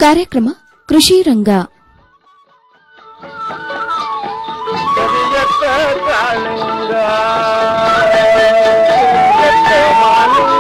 ಕಾರ್ಯಕ್ರಮ ಕೃಷಿ ರಂಗ ಕರಿಯತ್ತ ಕಾಳಿಂಗ ಕರಿಯತ್ತ ಮಾಲಿಂಗ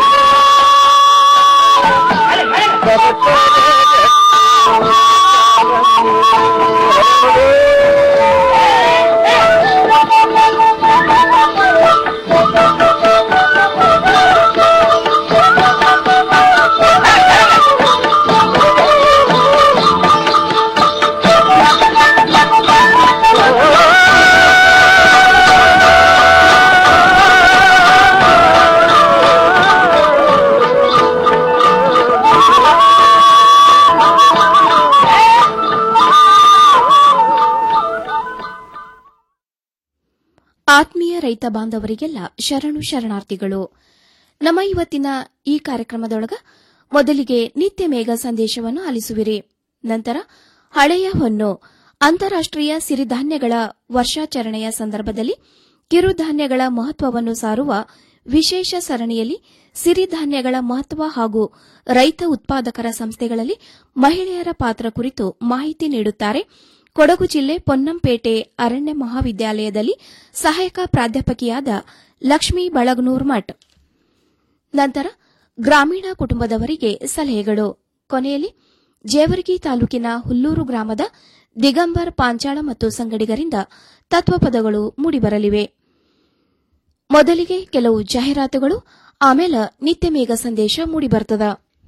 ಆತ್ಮೀಯ ರೈತ ಬಾಂಧವರಿಗೆಲ್ಲ ಶರಣು ಶರಣಾರ್ಥಿಗಳು ನಮ್ಮ ಇವತ್ತಿನ ಈ ಕಾರ್ಯಕ್ರಮದೊಳಗ ಮೊದಲಿಗೆ ನಿತ್ಯ ಮೇಘ ಸಂದೇಶವನ್ನು ಆಲಿಸುವಿರಿ ನಂತರ ಹಳೆಯ ಹೊನ್ನು ಅಂತಾರಾಷ್ಟೀಯ ಸಿರಿಧಾನ್ಯಗಳ ವರ್ಷಾಚರಣೆಯ ಸಂದರ್ಭದಲ್ಲಿ ಕಿರುಧಾನ್ಯಗಳ ಮಹತ್ವವನ್ನು ಸಾರುವ ವಿಶೇಷ ಸರಣಿಯಲ್ಲಿ ಸಿರಿಧಾನ್ಯಗಳ ಮಹತ್ವ ಹಾಗೂ ರೈತ ಉತ್ಪಾದಕರ ಸಂಸ್ಥೆಗಳಲ್ಲಿ ಮಹಿಳೆಯರ ಪಾತ್ರ ಕುರಿತು ಮಾಹಿತಿ ನೀಡುತ್ತಾರೆ ಕೊಡಗು ಜಿಲ್ಲೆ ಪೊನ್ನಂಪೇಟೆ ಅರಣ್ಯ ಮಹಾವಿದ್ಯಾಲಯದಲ್ಲಿ ಸಹಾಯಕ ಪ್ರಾಧ್ಯಾಪಕಿಯಾದ ಲಕ್ಷ್ಮೀ ಬಳಗನೂರ್ ಮಠ್ ನಂತರ ಗ್ರಾಮೀಣ ಕುಟುಂಬದವರಿಗೆ ಸಲಹೆಗಳು ಕೊನೆಯಲ್ಲಿ ಜೇವರ್ಗಿ ತಾಲೂಕಿನ ಹುಲ್ಲೂರು ಗ್ರಾಮದ ದಿಗಂಬರ್ ಪಾಂಚಾಳ ಮತ್ತು ಸಂಗಡಿಗರಿಂದ ತತ್ವಪದಗಳು ಮೂಡಿಬರಲಿವೆ ಮೊದಲಿಗೆ ಕೆಲವು ಜಾಹೀರಾತುಗಳು ಆಮೇಲೆ ನಿತ್ಯ ಮೇಘ ಸಂದೇಶ ಮೂಡಿಬರ್ತದ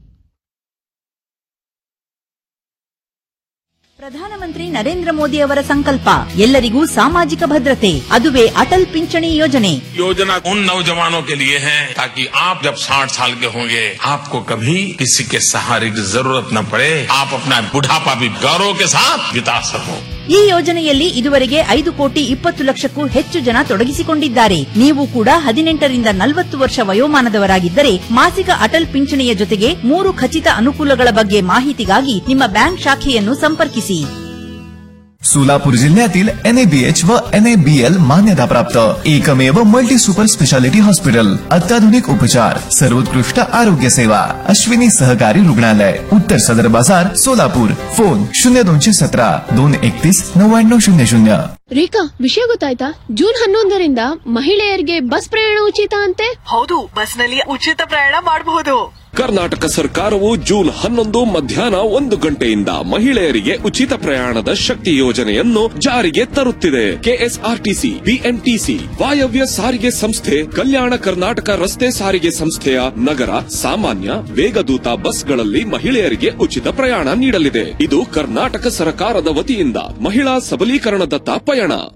ಪ್ರಧಾನಮಂತ್ರಿ ನರೇಂದ್ರ ಮೋದಿ ಅವರ ಸಂಕಲ್ಪ ಎಲ್ಲರಿಗೂ ಸಾಮಾಜಿಕ ಭದ್ರತೆ ಅದುವೇ ಅಟಲ್ ಪಿಂಚಣಿ ಯೋಜನೆ योजना उन नौजवानों के लिए है ताकि आप जब 60 साल के होंगे आपको कभी किसी के सहारे की जरूरत न पड़े आप अपना बुढ़ापा भी गौरव के साथ बिता सको ಈ ಯೋಜನೆಯಲ್ಲಿ ಇದುವರೆಗೆ ಐದು ಕೋಟಿ ಇಪ್ಪತ್ತು ಲಕ್ಷಕ್ಕೂ ಹೆಚ್ಚು ಜನ ತೊಡಗಿಸಿಕೊಂಡಿದ್ದಾರೆ ನೀವು ಕೂಡ ಹದಿನೆಂಟರಿಂದ ನಲವತ್ತು ವರ್ಷ ವಯೋಮಾನದವರಾಗಿದ್ದರೆ ಮಾಸಿಕ ಅಟಲ್ ಪಿಂಚಣಿಯ ಜೊತೆಗೆ ಮೂರು ಖಚಿತ ಅನುಕೂಲಗಳ ಬಗ್ಗೆ ಮಾಹಿತಿಗಾಗಿ ನಿಮ್ಮ ಬ್ಯಾಂಕ್ ಶಾಖೆಯನ್ನು ಸಂಪರ್ಕಿಸಿ सोलापूर जिल्ह्यातील एनएबीएच व एनएबीएल मान्यताप्राप्त एकमेव मल्टी सुपर स्पेशालिटी हॉस्पिटल अत्याधुनिक उपचार सर्वोत्कृष्ट आरोग्य सेवा अश्विनी सहकारी रुग्णालय उत्तर सदर बाजार सोलापूर फोन शून्य दोनशे सतरा दोन एकतीस नव्याण्णव शून्य शून्य ರೇಖಾ ವಿಷಯ ಗೊತ್ತಾಯ್ತಾ ಜೂನ್ ಹನ್ನೊಂದರಿಂದ ಮಹಿಳೆಯರಿಗೆ ಬಸ್ ಪ್ರಯಾಣ ಉಚಿತ ಅಂತೆ ಹೌದು ಬಸ್ನಲ್ಲಿ ಉಚಿತ ಪ್ರಯಾಣ ಮಾಡಬಹುದು ಕರ್ನಾಟಕ ಸರ್ಕಾರವು ಜೂನ್ ಹನ್ನೊಂದು ಮಧ್ಯಾಹ್ನ ಒಂದು ಗಂಟೆಯಿಂದ ಮಹಿಳೆಯರಿಗೆ ಉಚಿತ ಪ್ರಯಾಣದ ಶಕ್ತಿ ಯೋಜನೆಯನ್ನು ಜಾರಿಗೆ ತರುತ್ತಿದೆ ಕೆಎಸ್ಆರ್ಟಿಸಿ ಬಿಎಂಟಿಸಿ ವಾಯವ್ಯ ಸಾರಿಗೆ ಸಂಸ್ಥೆ ಕಲ್ಯಾಣ ಕರ್ನಾಟಕ ರಸ್ತೆ ಸಾರಿಗೆ ಸಂಸ್ಥೆಯ ನಗರ ಸಾಮಾನ್ಯ ವೇಗದೂತ ಬಸ್ಗಳಲ್ಲಿ ಮಹಿಳೆಯರಿಗೆ ಉಚಿತ ಪ್ರಯಾಣ ನೀಡಲಿದೆ ಇದು ಕರ್ನಾಟಕ ಸರ್ಕಾರದ ವತಿಯಿಂದ ಮಹಿಳಾ ಸಬಲೀಕರಣದತ್ತ ಪಯಣ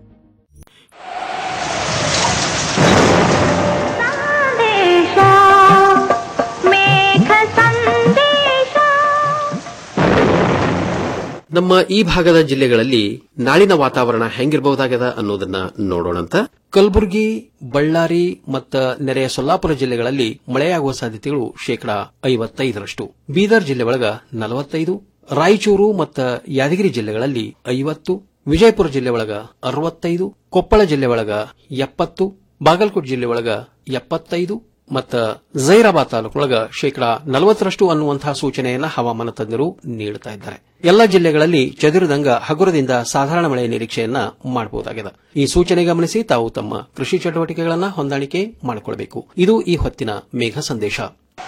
ನಮ್ಮ ಈ ಭಾಗದ ಜಿಲ್ಲೆಗಳಲ್ಲಿ ನಾಳಿನ ವಾತಾವರಣ ಹೆಂಗಿರಬಹುದಾಗದ ಅನ್ನೋದನ್ನ ನೋಡೋಣಂತ ಕಲಬುರಗಿ ಬಳ್ಳಾರಿ ಮತ್ತು ನೆರೆಯ ಸೊಲ್ಲಾಪುರ ಜಿಲ್ಲೆಗಳಲ್ಲಿ ಮಳೆಯಾಗುವ ಸಾಧ್ಯತೆಗಳು ಶೇಕಡಾ ಐವತ್ತೈದರಷ್ಟು ಬೀದರ್ ಜಿಲ್ಲೆ ಒಳಗ ನಲವತ್ತೈದು ರಾಯಚೂರು ಮತ್ತು ಯಾದಗಿರಿ ಜಿಲ್ಲೆಗಳಲ್ಲಿ ಐವತ್ತು ವಿಜಯಪುರ ಜಿಲ್ಲೆ ಒಳಗ ಅರವತ್ತೈದು ಕೊಪ್ಪಳ ಜಿಲ್ಲೆ ಒಳಗ ಎಪ್ಪತ್ತು ಬಾಗಲಕೋಟೆ ಜಿಲ್ಲೆ ಒಳಗ ಎಪ್ಪತ್ತೈದು ಮತ್ತು ಜೈರಾಬಾದ್ ತಾಲೂಕೊಳಗ ಶೇಕಡಾ ನಲವತ್ತರಷ್ಟು ಅನ್ನುವಂತಹ ಸೂಚನೆಯನ್ನ ಹವಾಮಾನ ತಜ್ಞರು ನೀಡುತ್ತಾ ಇದ್ದಾರೆ ಎಲ್ಲ ಜಿಲ್ಲೆಗಳಲ್ಲಿ ಚದುರಿದಂಗ ಹಗುರದಿಂದ ಸಾಧಾರಣ ಮಳೆಯ ನಿರೀಕ್ಷೆಯನ್ನ ಮಾಡಬಹುದಾಗಿದೆ ಈ ಸೂಚನೆ ಗಮನಿಸಿ ತಾವು ತಮ್ಮ ಕೃಷಿ ಚಟುವಟಿಕೆಗಳನ್ನ ಹೊಂದಾಣಿಕೆ ಮಾಡಿಕೊಳ್ಳಬೇಕು ಇದು ಈ ಹೊತ್ತಿನ ಮೇಘ ಸಂದೇಶ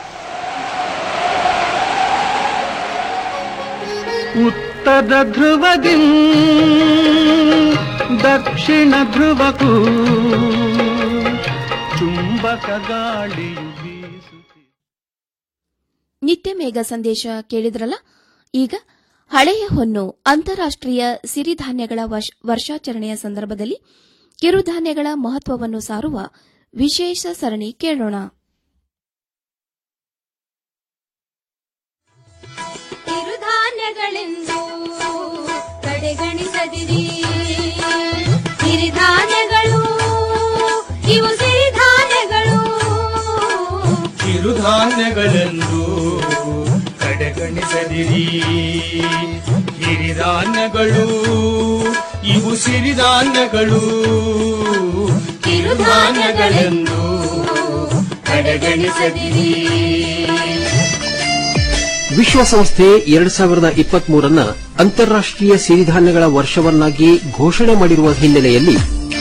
ಉತ್ತರ ಧ್ರುವದಿ ದಕ್ಷಿಣ ಧ್ರುವಕ್ಕೂ ಚುಂಬಕ ಗಾಳಿಯು ಬೀಸುತ್ತಿದೆ ನಿತ್ಯ ಮೇಘ ಸಂದೇಶ ಕೇಳಿದ್ರಲ್ಲ ಈಗ ಹಳೆಯ ಹೊನ್ನು ಅಂತಾರಾಷ್ಟೀಯ ಸಿರಿಧಾನ್ಯಗಳ ವಶ್- ವರ್ಷಾಚರಣೆಯ ಸಂದರ್ಭದಲ್ಲಿ ಕಿರುಧಾನ್ಯಗಳ ಮಹತ್ವವನ್ನು ಸಾರುವ ವಿಶೇಷ ಸರಣಿ ಕೇಳೋಣ ಕಿರುಧಾನ್ಯಗಳೆಂದು ಕಡೆಗಣಿಸದಿರಿ ಸಿರಿಧಾನ್ಯಗಳು ಇವು ಸಿರಿಧಾನ್ಯಗಳು ಕಿರುಧಾನ್ಯಗಳೆಂದು ಕಡೆಗಣಿಸದಿರಿ ಹಿರಿಧಾನ್ಯಗಳು ಇವು ಸಿರಿಧಾನ್ಯಗಳು ಕಿರುಧಾನ್ಯಗಳೆಂದು ಕಡೆಗಣಿಸದಿರಿ ವಿಶ್ವಸಂಸ್ಥೆ ಎರಡ್ ಸಾವಿರದ ಇಪ್ಪತ್ತ್ ಮೂರನ್ನ ಅಂತಾರಾಷ್ಟೀಯ ಸಿರಿಧಾನ್ಯಗಳ ವರ್ಷವನ್ನಾಗಿ ಘೋಷಣೆ ಮಾಡಿರುವ ಹಿನ್ನೆಲೆಯಲ್ಲಿ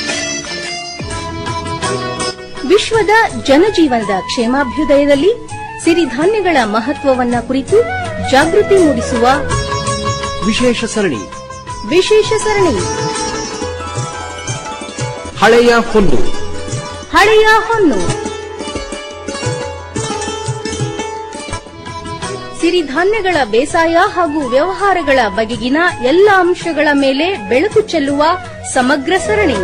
ವಿಶ್ವದ ಜನಜೀವನದ ಕ್ಷೇಮಾಭ್ಯುದಯದಲ್ಲಿ ಸಿರಿಧಾನ್ಯಗಳ ಮಹತ್ವವನ್ನ ಕುರಿತು ಜಾಗೃತಿ ಮೂಡಿಸುವ ವಿಶೇಷ ಸರಣಿ ವಿಶೇಷ ಸರಣಿ ಹಳೆಯ ಹೊನ್ನು ಹಳೆಯ ಹೊನ್ನು ಸಿರಿಧಾನ್ಯಗಳ ಬೇಸಾಯ ಹಾಗೂ ವ್ಯವಹಾರಗಳ ಬಗೆಗಿನ ಎಲ್ಲ ಅಂಶಗಳ ಮೇಲೆ ಬೆಳಕು ಚೆಲ್ಲುವ ಸಮಗ್ರ ಸರಣಿ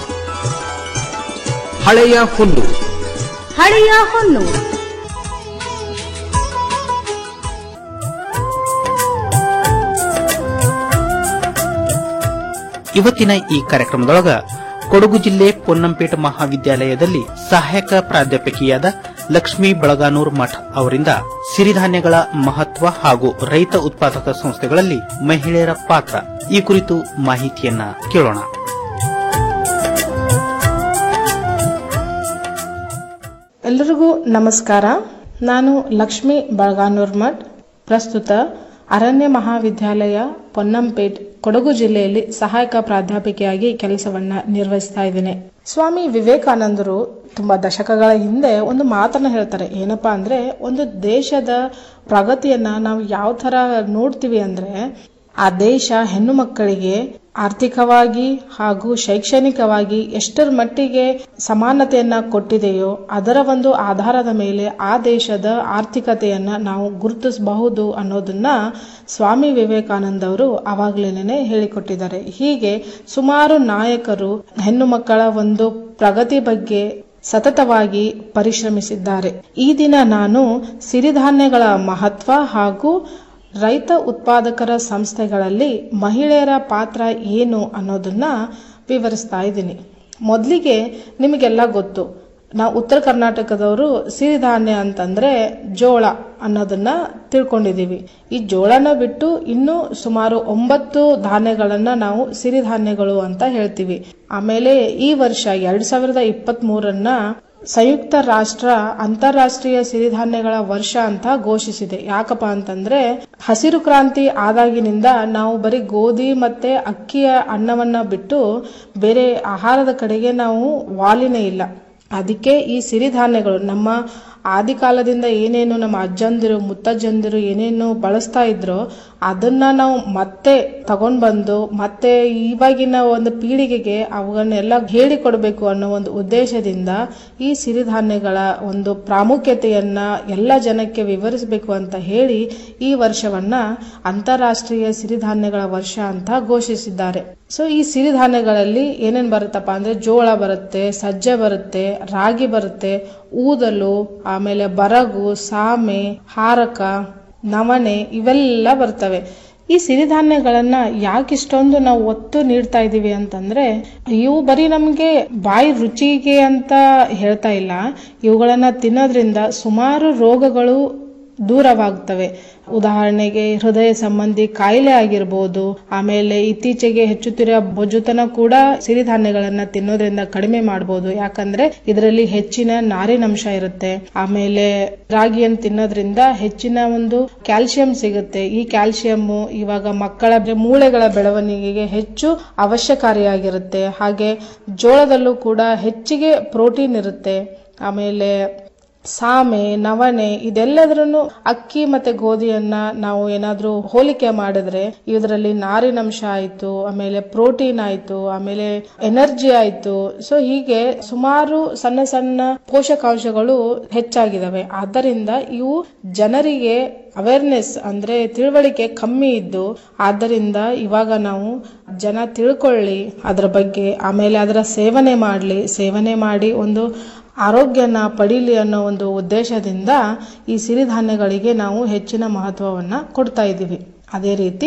ಹಳೆಯ ಹೊನ್ನು ಹಳೆಯ ಹೊನ್ನು ಇವತ್ತಿನ ಈ ಕಾರ್ಯಕ್ರಮದೊಳಗ ಕೊಡಗು ಜಿಲ್ಲೆ ಪೊನ್ನಂಪೇಟ ಮಹಾವಿದ್ಯಾಲಯದಲ್ಲಿ ಸಹಾಯಕ ಪ್ರಾಧ್ಯಾಪಕಿಯಾದ ಲಕ್ಷ್ಮೀ ಬಳಗಾನೂರ್ ಮಠ್ ಅವರಿಂದ ಸಿರಿಧಾನ್ಯಗಳ ಮಹತ್ವ ಹಾಗೂ ರೈತ ಉತ್ಪಾದಕ ಸಂಸ್ಥೆಗಳಲ್ಲಿ ಮಹಿಳೆಯರ ಪಾತ್ರ ಈ ಕುರಿತು ಮಾಹಿತಿಯನ್ನ ಕೇಳೋಣ ಎಲ್ರಿಗೂ ನಮಸ್ಕಾರ ನಾನು ಲಕ್ಷ್ಮಿ ಬಳಗಾನೂರ್ ಮಠ್ ಪ್ರಸ್ತುತ ಅರಣ್ಯ ಮಹಾವಿದ್ಯಾಲಯ ಪೊನ್ನಂಪೇಟ್ ಕೊಡಗು ಜಿಲ್ಲೆಯಲ್ಲಿ ಸಹಾಯಕ ಪ್ರಾಧ್ಯಾಪಕಿಯಾಗಿ ಕೆಲಸವನ್ನ ನಿರ್ವಹಿಸ್ತಾ ಇದ್ದೇನೆ ಸ್ವಾಮಿ ವಿವೇಕಾನಂದರು ತುಂಬಾ ದಶಕಗಳ ಹಿಂದೆ ಒಂದು ಮಾತನ್ನ ಹೇಳ್ತಾರೆ ಏನಪ್ಪಾ ಅಂದ್ರೆ ಒಂದು ದೇಶದ ಪ್ರಗತಿಯನ್ನ ನಾವು ಯಾವ ತರ ನೋಡ್ತೀವಿ ಅಂದ್ರೆ ಆ ದೇಶ ಹೆಣ್ಣು ಮಕ್ಕಳಿಗೆ ಆರ್ಥಿಕವಾಗಿ ಹಾಗೂ ಶೈಕ್ಷಣಿಕವಾಗಿ ಎಷ್ಟರ ಮಟ್ಟಿಗೆ ಸಮಾನತೆಯನ್ನ ಕೊಟ್ಟಿದೆಯೋ ಅದರ ಒಂದು ಆಧಾರದ ಮೇಲೆ ಆ ದೇಶದ ಆರ್ಥಿಕತೆಯನ್ನ ನಾವು ಗುರುತಿಸಬಹುದು ಅನ್ನೋದನ್ನ ಸ್ವಾಮಿ ವಿವೇಕಾನಂದ ಅವರು ಅವಾಗ್ಲೇನೆ ಹೇಳಿಕೊಟ್ಟಿದ್ದಾರೆ ಹೀಗೆ ಸುಮಾರು ನಾಯಕರು ಹೆಣ್ಣು ಮಕ್ಕಳ ಒಂದು ಪ್ರಗತಿ ಬಗ್ಗೆ ಸತತವಾಗಿ ಪರಿಶ್ರಮಿಸಿದ್ದಾರೆ ಈ ದಿನ ನಾನು ಸಿರಿಧಾನ್ಯಗಳ ಮಹತ್ವ ಹಾಗೂ ರೈತ ಉತ್ಪಾದಕರ ಸಂಸ್ಥೆಗಳಲ್ಲಿ ಮಹಿಳೆಯರ ಪಾತ್ರ ಏನು ಅನ್ನೋದನ್ನ ವಿವರಿಸ್ತಾ ಇದ್ದೀನಿ ಮೊದಲಿಗೆ ನಿಮಗೆಲ್ಲ ಗೊತ್ತು ನಾವು ಉತ್ತರ ಕರ್ನಾಟಕದವರು ಸಿರಿಧಾನ್ಯ ಅಂತಂದ್ರೆ ಜೋಳ ಅನ್ನೋದನ್ನ ತಿಳ್ಕೊಂಡಿದೀವಿ ಈ ಜೋಳನ ಬಿಟ್ಟು ಇನ್ನೂ ಸುಮಾರು ಒಂಬತ್ತು ಧಾನ್ಯಗಳನ್ನ ನಾವು ಸಿರಿಧಾನ್ಯಗಳು ಅಂತ ಹೇಳ್ತೀವಿ ಆಮೇಲೆ ಈ ವರ್ಷ ಎರಡ್ ಸಾವಿರದ ಇಪ್ಪತ್ತ್ ಮೂರನ್ನ ಸಂಯುಕ್ತ ರಾಷ್ಟ್ರ ಅಂತಾರಾಷ್ಟ್ರೀಯ ಸಿರಿಧಾನ್ಯಗಳ ವರ್ಷ ಅಂತ ಘೋಷಿಸಿದೆ ಯಾಕಪ್ಪ ಅಂತಂದ್ರೆ ಹಸಿರು ಕ್ರಾಂತಿ ಆದಾಗಿನಿಂದ ನಾವು ಬರೀ ಗೋಧಿ ಮತ್ತೆ ಅಕ್ಕಿಯ ಅನ್ನವನ್ನ ಬಿಟ್ಟು ಬೇರೆ ಆಹಾರದ ಕಡೆಗೆ ನಾವು ವಾಲಿನೇ ಇಲ್ಲ ಅದಕ್ಕೆ ಈ ಸಿರಿಧಾನ್ಯಗಳು ನಮ್ಮ ಆದಿಕಾಲದಿಂದ ಏನೇನು ನಮ್ಮ ಅಜ್ಜಂದಿರು ಮುತ್ತಜ್ಜಂದಿರು ಏನೇನು ಬಳಸ್ತಾ ಇದ್ರೋ ಅದನ್ನ ನಾವು ಮತ್ತೆ ತಗೊಂಡ್ ಬಂದು ಮತ್ತೆ ಇವಾಗಿನ ಒಂದು ಪೀಳಿಗೆಗೆ ಅವನ್ನೆಲ್ಲ ಹೇಳಿಕೊಡ್ಬೇಕು ಅನ್ನೋ ಒಂದು ಉದ್ದೇಶದಿಂದ ಈ ಸಿರಿಧಾನ್ಯಗಳ ಒಂದು ಪ್ರಾಮುಖ್ಯತೆಯನ್ನ ಎಲ್ಲ ಜನಕ್ಕೆ ವಿವರಿಸಬೇಕು ಅಂತ ಹೇಳಿ ಈ ವರ್ಷವನ್ನ ಅಂತಾರಾಷ್ಟ್ರೀಯ ಸಿರಿಧಾನ್ಯಗಳ ವರ್ಷ ಅಂತ ಘೋಷಿಸಿದ್ದಾರೆ ಸೊ ಈ ಸಿರಿಧಾನ್ಯಗಳಲ್ಲಿ ಏನೇನ್ ಬರುತ್ತಪ್ಪ ಅಂದ್ರೆ ಜೋಳ ಬರುತ್ತೆ ಸಜ್ಜೆ ಬರುತ್ತೆ ರಾಗಿ ಬರುತ್ತೆ ಊದಲು ಆಮೇಲೆ ಬರಗು ಸಾಮೆ ಹಾರಕ ನವಣೆ ಇವೆಲ್ಲ ಬರ್ತವೆ ಈ ಸಿರಿಧಾನ್ಯಗಳನ್ನ ಯಾಕಿಷ್ಟೊಂದು ನಾವು ಒತ್ತು ನೀಡ್ತಾ ಇದೀವಿ ಅಂತಂದ್ರೆ ಇವು ಬರೀ ನಮ್ಗೆ ಬಾಯಿ ರುಚಿಗೆ ಅಂತ ಹೇಳ್ತಾ ಇಲ್ಲ ಇವುಗಳನ್ನ ತಿನ್ನೋದ್ರಿಂದ ಸುಮಾರು ರೋಗಗಳು ದೂರವಾಗ್ತವೆ ಉದಾಹರಣೆಗೆ ಹೃದಯ ಸಂಬಂಧಿ ಕಾಯಿಲೆ ಆಗಿರ್ಬೋದು ಆಮೇಲೆ ಇತ್ತೀಚೆಗೆ ಹೆಚ್ಚುತ್ತಿರುವ ಬೊಜ್ಜುತನ ಕೂಡ ಸಿರಿಧಾನ್ಯಗಳನ್ನ ತಿನ್ನೋದ್ರಿಂದ ಕಡಿಮೆ ಮಾಡಬಹುದು ಯಾಕಂದ್ರೆ ಇದರಲ್ಲಿ ಹೆಚ್ಚಿನ ನಾರಿನಂಶ ಇರುತ್ತೆ ಆಮೇಲೆ ರಾಗಿಯನ್ನು ತಿನ್ನೋದ್ರಿಂದ ಹೆಚ್ಚಿನ ಒಂದು ಕ್ಯಾಲ್ಸಿಯಂ ಸಿಗುತ್ತೆ ಈ ಕ್ಯಾಲ್ಸಿಯಂ ಇವಾಗ ಮಕ್ಕಳ ಮೂಳೆಗಳ ಬೆಳವಣಿಗೆಗೆ ಹೆಚ್ಚು ಅವಶ್ಯಕಾರಿಯಾಗಿರುತ್ತೆ ಹಾಗೆ ಜೋಳದಲ್ಲೂ ಕೂಡ ಹೆಚ್ಚಿಗೆ ಪ್ರೋಟೀನ್ ಇರುತ್ತೆ ಆಮೇಲೆ ಸಾಮೆ ನವಣೆ ಇದೆಲ್ಲದ್ರೂ ಅಕ್ಕಿ ಮತ್ತೆ ಗೋಧಿಯನ್ನ ನಾವು ಏನಾದ್ರೂ ಹೋಲಿಕೆ ಮಾಡಿದ್ರೆ ಇದರಲ್ಲಿ ನಾರಿನಂಶ ಆಯ್ತು ಆಮೇಲೆ ಪ್ರೋಟೀನ್ ಆಯ್ತು ಆಮೇಲೆ ಎನರ್ಜಿ ಆಯ್ತು ಸೊ ಹೀಗೆ ಸುಮಾರು ಸಣ್ಣ ಸಣ್ಣ ಪೋಷಕಾಂಶಗಳು ಹೆಚ್ಚಾಗಿದಾವೆ ಆದ್ದರಿಂದ ಇವು ಜನರಿಗೆ ಅವೇರ್ನೆಸ್ ಅಂದ್ರೆ ತಿಳುವಳಿಕೆ ಕಮ್ಮಿ ಇದ್ದು ಆದ್ದರಿಂದ ಇವಾಗ ನಾವು ಜನ ತಿಳ್ಕೊಳ್ಳಿ ಅದರ ಬಗ್ಗೆ ಆಮೇಲೆ ಅದರ ಸೇವನೆ ಮಾಡಲಿ ಸೇವನೆ ಮಾಡಿ ಒಂದು ಆರೋಗ್ಯನ ಪಡೀಲಿ ಅನ್ನೋ ಒಂದು ಉದ್ದೇಶದಿಂದ ಈ ಸಿರಿಧಾನ್ಯಗಳಿಗೆ ನಾವು ಹೆಚ್ಚಿನ ಮಹತ್ವವನ್ನ ಕೊಡ್ತಾ ಇದ್ದೀವಿ ಅದೇ ರೀತಿ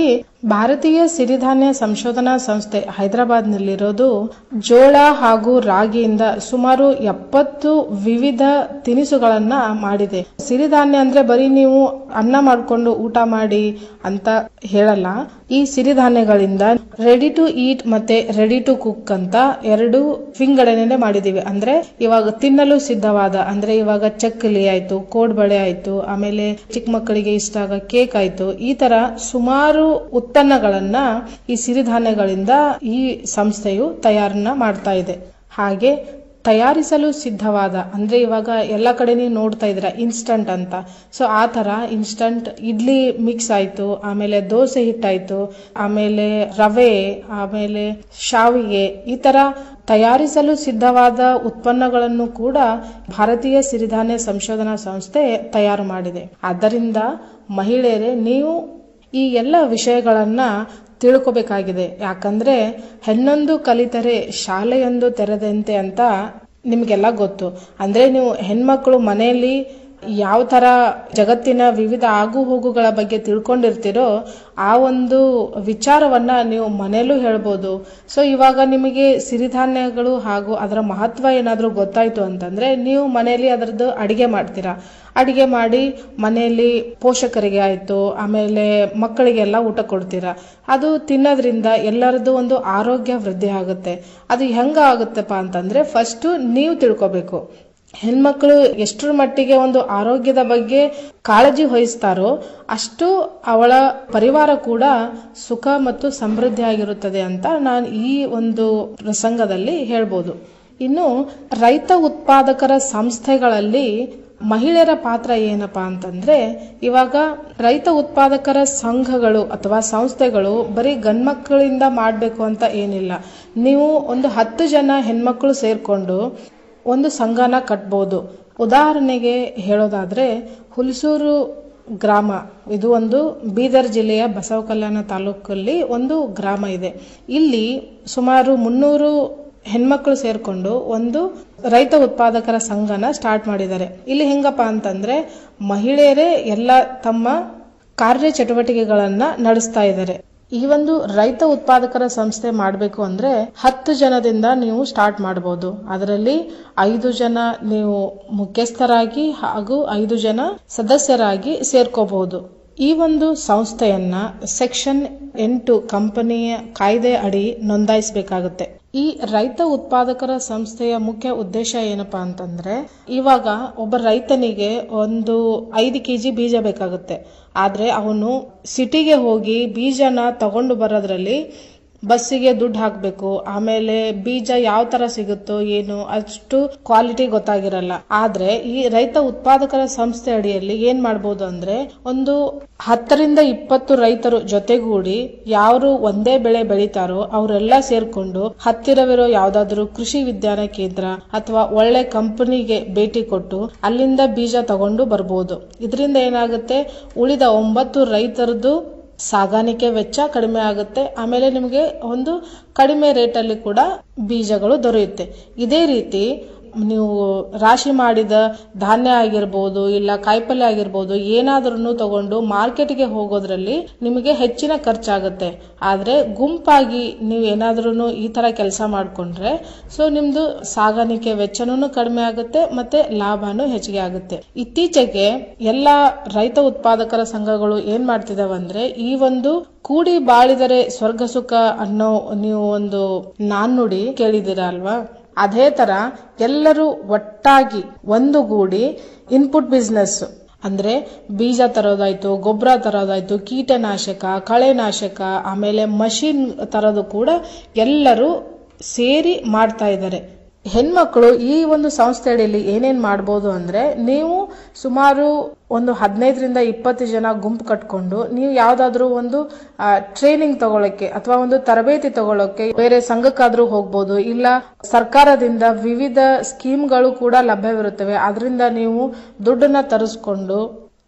ಭಾರತೀಯ ಸಿರಿಧಾನ್ಯ ಸಂಶೋಧನಾ ಸಂಸ್ಥೆ ಹೈದರಾಬಾದ್ನಲ್ಲಿರೋದು ಜೋಳ ಹಾಗೂ ರಾಗಿಯಿಂದ ಸುಮಾರು ಎಪ್ಪತ್ತು ವಿವಿಧ ತಿನಿಸುಗಳನ್ನ ಮಾಡಿದೆ ಸಿರಿಧಾನ್ಯ ಅಂದ್ರೆ ಬರೀ ನೀವು ಅನ್ನ ಮಾಡ್ಕೊಂಡು ಊಟ ಮಾಡಿ ಅಂತ ಹೇಳಲ್ಲ ಈ ಸಿರಿಧಾನ್ಯಗಳಿಂದ ರೆಡಿ ಟು ಈಟ್ ಮತ್ತೆ ರೆಡಿ ಟು ಕುಕ್ ಅಂತ ಎರಡು ವಿಂಗಡಣೆ ಮಾಡಿದೀವಿ ಅಂದ್ರೆ ಇವಾಗ ತಿನ್ನಲು ಸಿದ್ಧವಾದ ಅಂದ್ರೆ ಇವಾಗ ಚಕ್ಕಲಿ ಆಯ್ತು ಕೋಡ್ಬಳೆ ಆಯ್ತು ಆಮೇಲೆ ಚಿಕ್ಕ ಮಕ್ಕಳಿಗೆ ಇಷ್ಟ ಆಗ ಕೇಕ್ ಆಯ್ತು ಈ ತರ ಸುಮಾರು ಉತ್ಪನ್ನಗಳನ್ನ ಈ ಸಿರಿಧಾನ್ಯಗಳಿಂದ ಈ ಸಂಸ್ಥೆಯು ತಯಾರನ್ನ ಮಾಡ್ತಾ ಇದೆ ಹಾಗೆ ತಯಾರಿಸಲು ಸಿದ್ಧವಾದ ಅಂದ್ರೆ ಇವಾಗ ಎಲ್ಲ ಕಡೆ ನೀವು ನೋಡ್ತಾ ಇದ್ರ ಇನ್ಸ್ಟಂಟ್ ಅಂತ ಸೊ ಆ ತರ ಇನ್ಸ್ಟಂಟ್ ಇಡ್ಲಿ ಮಿಕ್ಸ್ ಆಯ್ತು ಆಮೇಲೆ ದೋಸೆ ಹಿಟ್ಟಾಯ್ತು ಆಮೇಲೆ ರವೆ ಆಮೇಲೆ ಶಾವಿಗೆ ಈ ತರ ತಯಾರಿಸಲು ಸಿದ್ಧವಾದ ಉತ್ಪನ್ನಗಳನ್ನು ಕೂಡ ಭಾರತೀಯ ಸಿರಿಧಾನ್ಯ ಸಂಶೋಧನಾ ಸಂಸ್ಥೆ ತಯಾರು ಮಾಡಿದೆ ಆದ್ದರಿಂದ ಮಹಿಳೆಯರೇ ನೀವು ಈ ಎಲ್ಲ ವಿಷಯಗಳನ್ನ ತಿಳ್ಕೊಬೇಕಾಗಿದೆ ಯಾಕಂದ್ರೆ ಹೆಣ್ಣೊಂದು ಕಲಿತರೆ ಶಾಲೆಯೊಂದು ತೆರೆದಂತೆ ಅಂತ ನಿಮ್ಗೆಲ್ಲ ಗೊತ್ತು ಅಂದ್ರೆ ನೀವು ಹೆಣ್ಮಕ್ಳು ಮನೆಯಲ್ಲಿ ಯಾವ ತರ ಜಗತ್ತಿನ ವಿವಿಧ ಆಗು ಹೋಗುಗಳ ಬಗ್ಗೆ ತಿಳ್ಕೊಂಡಿರ್ತೀರೋ ಆ ಒಂದು ವಿಚಾರವನ್ನ ನೀವು ಮನೆಯಲ್ಲೂ ಹೇಳ್ಬೋದು ಸೊ ಇವಾಗ ನಿಮಗೆ ಸಿರಿಧಾನ್ಯಗಳು ಹಾಗೂ ಅದರ ಮಹತ್ವ ಏನಾದ್ರೂ ಗೊತ್ತಾಯ್ತು ಅಂತಂದ್ರೆ ನೀವು ಮನೆಯಲ್ಲಿ ಅದರದ್ದು ಅಡಿಗೆ ಮಾಡ್ತೀರಾ ಅಡಿಗೆ ಮಾಡಿ ಮನೆಯಲ್ಲಿ ಪೋಷಕರಿಗೆ ಆಯ್ತು ಆಮೇಲೆ ಮಕ್ಕಳಿಗೆಲ್ಲ ಊಟ ಕೊಡ್ತೀರಾ ಅದು ತಿನ್ನೋದ್ರಿಂದ ಎಲ್ಲರದ್ದು ಒಂದು ಆರೋಗ್ಯ ವೃದ್ಧಿ ಆಗುತ್ತೆ ಅದು ಹೆಂಗ ಆಗುತ್ತಪ್ಪ ಅಂತಂದ್ರೆ ಫಸ್ಟ್ ನೀವು ತಿಳ್ಕೊಬೇಕು ಹೆಣ್ಮಕ್ಳು ಎಷ್ಟರ ಮಟ್ಟಿಗೆ ಒಂದು ಆರೋಗ್ಯದ ಬಗ್ಗೆ ಕಾಳಜಿ ವಹಿಸ್ತಾರೋ ಅಷ್ಟು ಅವಳ ಪರಿವಾರ ಕೂಡ ಸುಖ ಮತ್ತು ಸಮೃದ್ಧಿ ಆಗಿರುತ್ತದೆ ಅಂತ ನಾನು ಈ ಒಂದು ಪ್ರಸಂಗದಲ್ಲಿ ಹೇಳ್ಬೋದು ಇನ್ನು ರೈತ ಉತ್ಪಾದಕರ ಸಂಸ್ಥೆಗಳಲ್ಲಿ ಮಹಿಳೆಯರ ಪಾತ್ರ ಏನಪ್ಪಾ ಅಂತಂದ್ರೆ ಇವಾಗ ರೈತ ಉತ್ಪಾದಕರ ಸಂಘಗಳು ಅಥವಾ ಸಂಸ್ಥೆಗಳು ಬರೀ ಗಂಡ್ಮಕ್ಕಳಿಂದ ಮಾಡಬೇಕು ಅಂತ ಏನಿಲ್ಲ ನೀವು ಒಂದು ಹತ್ತು ಜನ ಹೆಣ್ಮಕ್ಳು ಸೇರ್ಕೊಂಡು ಒಂದು ಸಂಘನ ಕಟ್ಬೋದು ಉದಾಹರಣೆಗೆ ಹೇಳೋದಾದ್ರೆ ಹುಲ್ಸೂರು ಗ್ರಾಮ ಇದು ಒಂದು ಬೀದರ್ ಜಿಲ್ಲೆಯ ಬಸವ ಕಲ್ಯಾಣ ತಾಲೂಕಲ್ಲಿ ಒಂದು ಗ್ರಾಮ ಇದೆ ಇಲ್ಲಿ ಸುಮಾರು ಮುನ್ನೂರು ಹೆಣ್ಮಕ್ಳು ಸೇರ್ಕೊಂಡು ಒಂದು ರೈತ ಉತ್ಪಾದಕರ ಸಂಘನ ಸ್ಟಾರ್ಟ್ ಮಾಡಿದ್ದಾರೆ ಇಲ್ಲಿ ಹೆಂಗಪ್ಪ ಅಂತಂದ್ರೆ ಮಹಿಳೆಯರೇ ಎಲ್ಲ ತಮ್ಮ ಕಾರ್ಯ ಚಟುವಟಿಕೆಗಳನ್ನ ನಡೆಸ್ತಾ ಇದ್ದಾರೆ ಈ ಒಂದು ರೈತ ಉತ್ಪಾದಕರ ಸಂಸ್ಥೆ ಮಾಡಬೇಕು ಅಂದ್ರೆ ಹತ್ತು ಜನದಿಂದ ನೀವು ಸ್ಟಾರ್ಟ್ ಮಾಡಬಹುದು ಅದರಲ್ಲಿ ಐದು ಜನ ನೀವು ಮುಖ್ಯಸ್ಥರಾಗಿ ಹಾಗೂ ಐದು ಜನ ಸದಸ್ಯರಾಗಿ ಸೇರ್ಕೋಬಹುದು ಈ ಒಂದು ಸಂಸ್ಥೆಯನ್ನ ಸೆಕ್ಷನ್ ಎಂಟು ಕಂಪನಿಯ ಕಾಯ್ದೆ ಅಡಿ ನೋಂದಾಯಿಸಬೇಕಾಗುತ್ತೆ ಈ ರೈತ ಉತ್ಪಾದಕರ ಸಂಸ್ಥೆಯ ಮುಖ್ಯ ಉದ್ದೇಶ ಏನಪ್ಪಾ ಅಂತಂದ್ರೆ ಇವಾಗ ಒಬ್ಬ ರೈತನಿಗೆ ಒಂದು ಐದು ಕೆಜಿ ಬೀಜ ಬೇಕಾಗುತ್ತೆ ಆದ್ರೆ ಅವನು ಸಿಟಿಗೆ ಹೋಗಿ ಬೀಜನ ತಗೊಂಡು ಬರೋದ್ರಲ್ಲಿ ಬಸ್ಸಿಗೆ ದುಡ್ಡು ಹಾಕ್ಬೇಕು ಆಮೇಲೆ ಬೀಜ ಯಾವ ತರ ಸಿಗುತ್ತೋ ಏನು ಅಷ್ಟು ಕ್ವಾಲಿಟಿ ಗೊತ್ತಾಗಿರಲ್ಲ ಆದ್ರೆ ಈ ರೈತ ಉತ್ಪಾದಕರ ಸಂಸ್ಥೆ ಅಡಿಯಲ್ಲಿ ಏನ್ ಮಾಡ್ಬೋದು ಅಂದ್ರೆ ಒಂದು ಹತ್ತರಿಂದ ಇಪ್ಪತ್ತು ರೈತರು ಜೊತೆಗೂಡಿ ಯಾರು ಒಂದೇ ಬೆಳೆ ಬೆಳಿತಾರೋ ಅವರೆಲ್ಲ ಸೇರ್ಕೊಂಡು ಹತ್ತಿರವಿರೋ ಯಾವ್ದಾದ್ರು ಕೃಷಿ ವಿಜ್ಞಾನ ಕೇಂದ್ರ ಅಥವಾ ಒಳ್ಳೆ ಕಂಪನಿಗೆ ಭೇಟಿ ಕೊಟ್ಟು ಅಲ್ಲಿಂದ ಬೀಜ ತಗೊಂಡು ಬರ್ಬೋದು ಇದರಿಂದ ಏನಾಗುತ್ತೆ ಉಳಿದ ಒಂಬತ್ತು ರೈತರದ್ದು ಸಾಗಾಣಿಕೆ ವೆಚ್ಚ ಕಡಿಮೆ ಆಗುತ್ತೆ ಆಮೇಲೆ ನಿಮಗೆ ಒಂದು ಕಡಿಮೆ ರೇಟಲ್ಲಿ ಕೂಡ ಬೀಜಗಳು ದೊರೆಯುತ್ತೆ ಇದೇ ರೀತಿ ನೀವು ರಾಶಿ ಮಾಡಿದ ಧಾನ್ಯ ಆಗಿರ್ಬೋದು ಇಲ್ಲ ಕಾಯಿಪಲ್ಯ ಆಗಿರ್ಬೋದು ಏನಾದ್ರೂ ತಗೊಂಡು ಮಾರ್ಕೆಟ್ಗೆ ಹೋಗೋದ್ರಲ್ಲಿ ನಿಮಗೆ ಹೆಚ್ಚಿನ ಖರ್ಚಾಗುತ್ತೆ ಆದ್ರೆ ಗುಂಪಾಗಿ ನೀವು ಏನಾದ್ರೂ ಈ ತರ ಕೆಲಸ ಮಾಡ್ಕೊಂಡ್ರೆ ಸೊ ನಿಮ್ದು ಸಾಗಾಣಿಕೆ ವೆಚ್ಚನೂ ಕಡಿಮೆ ಆಗುತ್ತೆ ಮತ್ತೆ ಲಾಭನೂ ಹೆಚ್ಚಿಗೆ ಆಗುತ್ತೆ ಇತ್ತೀಚೆಗೆ ಎಲ್ಲ ರೈತ ಉತ್ಪಾದಕರ ಸಂಘಗಳು ಏನ್ ಮಾಡ್ತಿದಾವಂದ್ರೆ ಈ ಒಂದು ಕೂಡಿ ಬಾಳಿದರೆ ಸ್ವರ್ಗ ಸುಖ ಅನ್ನೋ ನೀವು ಒಂದು ನಾಣ್ಣುಡಿ ಕೇಳಿದಿರ ಅಲ್ವಾ ಅದೇ ತರ ಎಲ್ಲರೂ ಒಟ್ಟಾಗಿ ಒಂದುಗೂಡಿ ಇನ್ಪುಟ್ ಬಿಸ್ನೆಸ್ ಅಂದ್ರೆ ಬೀಜ ತರೋದಾಯ್ತು ಗೊಬ್ಬರ ತರೋದಾಯ್ತು ಕೀಟನಾಶಕ ಕಳೆನಾಶಕ ಆಮೇಲೆ ಮಷಿನ್ ತರೋದು ಕೂಡ ಎಲ್ಲರೂ ಸೇರಿ ಮಾಡ್ತಾ ಇದ್ದಾರೆ ಹೆಣ್ಮಕ್ಳು ಈ ಒಂದು ಸಂಸ್ಥೆ ಅಡಿಯಲ್ಲಿ ಏನೇನ್ ಮಾಡ್ಬೋದು ಅಂದ್ರೆ ನೀವು ಸುಮಾರು ಒಂದು ಹದಿನೈದರಿಂದ ಇಪ್ಪತ್ತು ಜನ ಗುಂಪು ಕಟ್ಕೊಂಡು ನೀವು ಯಾವ್ದಾದ್ರು ಒಂದು ಟ್ರೈನಿಂಗ್ ತಗೊಳಕ್ಕೆ ಅಥವಾ ಒಂದು ತರಬೇತಿ ತಗೊಳಕ್ಕೆ ಬೇರೆ ಸಂಘಕ್ಕಾದ್ರೂ ಹೋಗ್ಬೋದು ಇಲ್ಲ ಸರ್ಕಾರದಿಂದ ವಿವಿಧ ಸ್ಕೀಮ್ಗಳು ಕೂಡ ಲಭ್ಯವಿರುತ್ತವೆ ಅದರಿಂದ ನೀವು ದುಡ್ಡನ್ನ ತರಿಸ್ಕೊಂಡು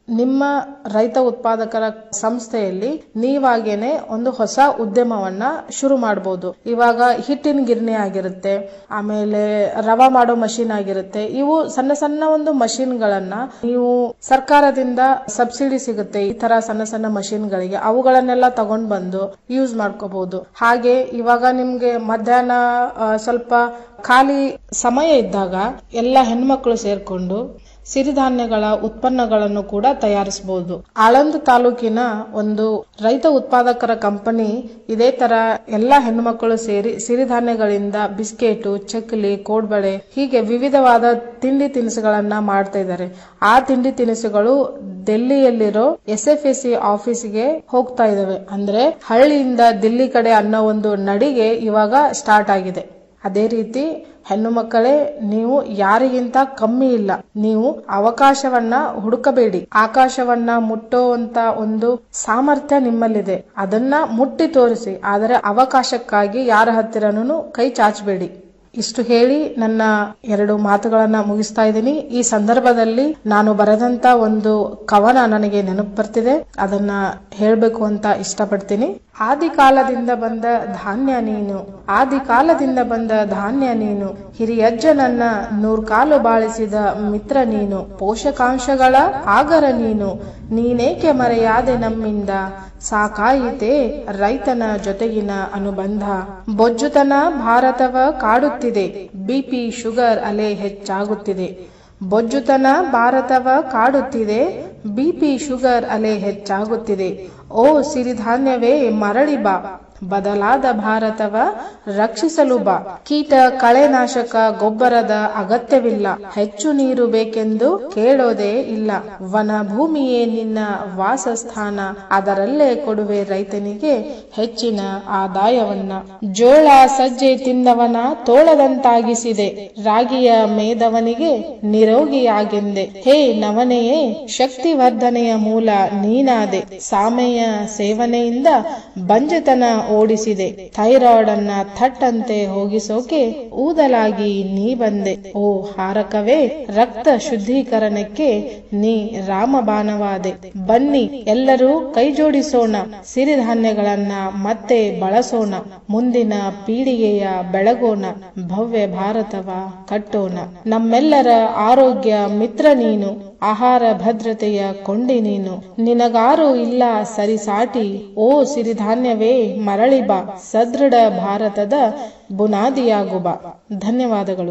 ನಿಮ್ಮ ರೈತ ಉತ್ಪಾದಕರ ಸಂಸ್ಥೆಯಲ್ಲಿ ನೀವಾಗೇನೆ ಒಂದು ಹೊಸ ಉದ್ಯಮವನ್ನ ಶುರು ಮಾಡಬಹುದು ಇವಾಗ ಹಿಟ್ಟಿನ ಗಿರಣಿ ಆಗಿರುತ್ತೆ ಆಮೇಲೆ ರವಾ ಮಾಡೋ ಮಷಿನ್ ಆಗಿರುತ್ತೆ ಇವು ಸಣ್ಣ ಸಣ್ಣ ಒಂದು ಮಷಿನ್ಗಳನ್ನ ನೀವು ಸರ್ಕಾರದಿಂದ ಸಬ್ಸಿಡಿ ಸಿಗುತ್ತೆ ಈ ತರ ಸಣ್ಣ ಸಣ್ಣ ಮಷಿನ್ಗಳಿಗೆ ಅವುಗಳನ್ನೆಲ್ಲ ತಗೊಂಡ್ ಬಂದು ಯೂಸ್ ಮಾಡ್ಕೋಬಹುದು ಹಾಗೆ ಇವಾಗ ನಿಮ್ಗೆ ಮಧ್ಯಾಹ್ನ ಆ, ಸ್ವಲ್ಪ ಖಾಲಿ ಸಮಯ ಇದ್ದಾಗ ಎಲ್ಲ ಹೆಣ್ಮಕ್ಳು ಸೇರ್ಕೊಂಡು ಸಿರಿಧಾನ್ಯಗಳ ಉತ್ಪನ್ನಗಳನ್ನು ಕೂಡ ತಯಾರಿಸಬಹುದು ಆಳಂದ ತಾಲೂಕಿನ ಒಂದು ರೈತ ಉತ್ಪಾದಕರ ಕಂಪನಿ ಇದೇ ತರ ಎಲ್ಲ ಹೆಣ್ಮಕ್ಕಳು ಸೇರಿ ಸಿರಿಧಾನ್ಯಗಳಿಂದ ಬಿಸ್ಕೆಟು ಚಕ್ಲಿ ಕೋಡ್ಬಳೆ ಹೀಗೆ ವಿವಿಧವಾದ ತಿಂಡಿ ತಿನಿಸುಗಳನ್ನ ಮಾಡ್ತಾ ಇದ್ದಾರೆ ಆ ತಿಂಡಿ ತಿನಿಸುಗಳು ಡೆಲ್ಲಿಯಲ್ಲಿರೋ ಎಸ್ ಎಫ್ ಎಸ್ ಸಿ ಆಫೀಸ್ಗೆ ಹೋಗ್ತಾ ಇದಾವೆ ಅಂದ್ರೆ ಹಳ್ಳಿಯಿಂದ ದಿಲ್ಲಿ ಕಡೆ ಅನ್ನೋ ಒಂದು ನಡಿಗೆ ಇವಾಗ ಸ್ಟಾರ್ಟ್ ಆಗಿದೆ ಅದೇ ರೀತಿ ಹೆಣ್ಣು ಮಕ್ಕಳೇ ನೀವು ಯಾರಿಗಿಂತ ಕಮ್ಮಿ ಇಲ್ಲ ನೀವು ಅವಕಾಶವನ್ನ ಹುಡುಕಬೇಡಿ ಆಕಾಶವನ್ನ ಮುಟ್ಟುವಂತ ಒಂದು ಸಾಮರ್ಥ್ಯ ನಿಮ್ಮಲ್ಲಿದೆ ಅದನ್ನ ಮುಟ್ಟಿ ತೋರಿಸಿ ಆದರೆ ಅವಕಾಶಕ್ಕಾಗಿ ಯಾರ ಹತ್ತಿರನೂ ಕೈ ಚಾಚಬೇಡಿ ಇಷ್ಟು ಹೇಳಿ ನನ್ನ ಎರಡು ಮಾತುಗಳನ್ನ ಮುಗಿಸ್ತಾ ಇದ್ದೀನಿ ಈ ಸಂದರ್ಭದಲ್ಲಿ ನಾನು ಬರೆದಂತ ಒಂದು ಕವನ ನನಗೆ ನೆನಪು ಬರ್ತಿದೆ ಅದನ್ನ ಹೇಳ್ಬೇಕು ಅಂತ ಇಷ್ಟಪಡ್ತೀನಿ ಆದಿ ಕಾಲದಿಂದ ಬಂದ ಧಾನ್ಯ ನೀನು ಆದಿ ಕಾಲದಿಂದ ಬಂದ ಧಾನ್ಯ ನೀನು ಹಿರಿಯಜ್ಜನನ್ನ ನೂರ್ಕಾಲು ಬಾಳಿಸಿದ ಮಿತ್ರ ನೀನು ಪೋಷಕಾಂಶಗಳ ಆಗರ ನೀನು ನೀನೇಕೆ ಮರೆಯಾದೆ ನಮ್ಮಿಂದ ಸಾಕಾಯಿತೆ ರೈತನ ಜೊತೆಗಿನ ಅನುಬಂಧ ಬೊಜ್ಜುತನ ಭಾರತವ ಕಾಡುತ್ತಿದೆ ಬಿಪಿ ಶುಗರ್ ಅಲೆ ಹೆಚ್ಚಾಗುತ್ತಿದೆ ಬೊಜ್ಜುತನ ಭಾರತವ ಕಾಡುತ್ತಿದೆ ಬಿಪಿ ಶುಗರ್ ಅಲೆ ಹೆಚ್ಚಾಗುತ್ತಿದೆ ಓ ಸಿರಿಧಾನ್ಯವೇ ಮರಳಿ ಬಾ ಬದಲಾದ ಭಾರತವ ರಕ್ಷಿಸಲು ಬಾ ಕೀಟ ಕಳೆನಾಶಕ ಗೊಬ್ಬರದ ಅಗತ್ಯವಿಲ್ಲ ಹೆಚ್ಚು ನೀರು ಬೇಕೆಂದು ಕೇಳೋದೇ ಇಲ್ಲ ವನ ಭೂಮಿಯೇ ನಿನ್ನ ವಾಸಸ್ಥಾನ ಅದರಲ್ಲೇ ಕೊಡುವೆ ರೈತನಿಗೆ ಹೆಚ್ಚಿನ ಆದಾಯವನ್ನ ಜೋಳ ಸಜ್ಜೆ ತಿಂದವನ ತೋಳದಂತಾಗಿಸಿದೆ ರಾಗಿಯ ಮೇದವನಿಗೆ ನಿರೋಗಿಯಾಗೆಂದೆ ಹೇ ನವನೆಯೇ ಶಕ್ತಿವರ್ಧನೆಯ ಮೂಲ ನೀನಾದೆ ಸಾಮೆಯ ಸೇವನೆಯಿಂದ ಬಂಜೆತನ ಓಡಿಸಿದೆ ಥೈರಾಯ್ಡ್ ಅನ್ನ ಥಟ್ಟಂತೆ ಹೋಗಿಸೋಕೆ ಊದಲಾಗಿ ನೀ ಬಂದೆ ಓ ಹಾರಕವೇ ರಕ್ತ ಶುದ್ಧೀಕರಣಕ್ಕೆ ನೀ ರಾಮಬಾಣವಾದೆ ಬನ್ನಿ ಎಲ್ಲರೂ ಕೈಜೋಡಿಸೋಣ ಸಿರಿಧಾನ್ಯಗಳನ್ನ ಮತ್ತೆ ಬಳಸೋಣ ಮುಂದಿನ ಪೀಳಿಗೆಯ ಬೆಳಗೋಣ ಭವ್ಯ ಭಾರತವ ಕಟ್ಟೋಣ ನಮ್ಮೆಲ್ಲರ ಆರೋಗ್ಯ ಮಿತ್ರ ನೀನು ಆಹಾರ ಭದ್ರತೆಯ ಕೊಂಡಿ ನೀನು ನಿನಗಾರು ಇಲ್ಲ ಸರಿಸಾಟಿ ಓ ಸಿರಿಧಾನ್ಯವೇ ಮರಳಿ ಬಾ ಸದೃಢ ಭಾರತದ ಬುನಾದಿಯಾಗು ಬಾ ಧನ್ಯವಾದಗಳು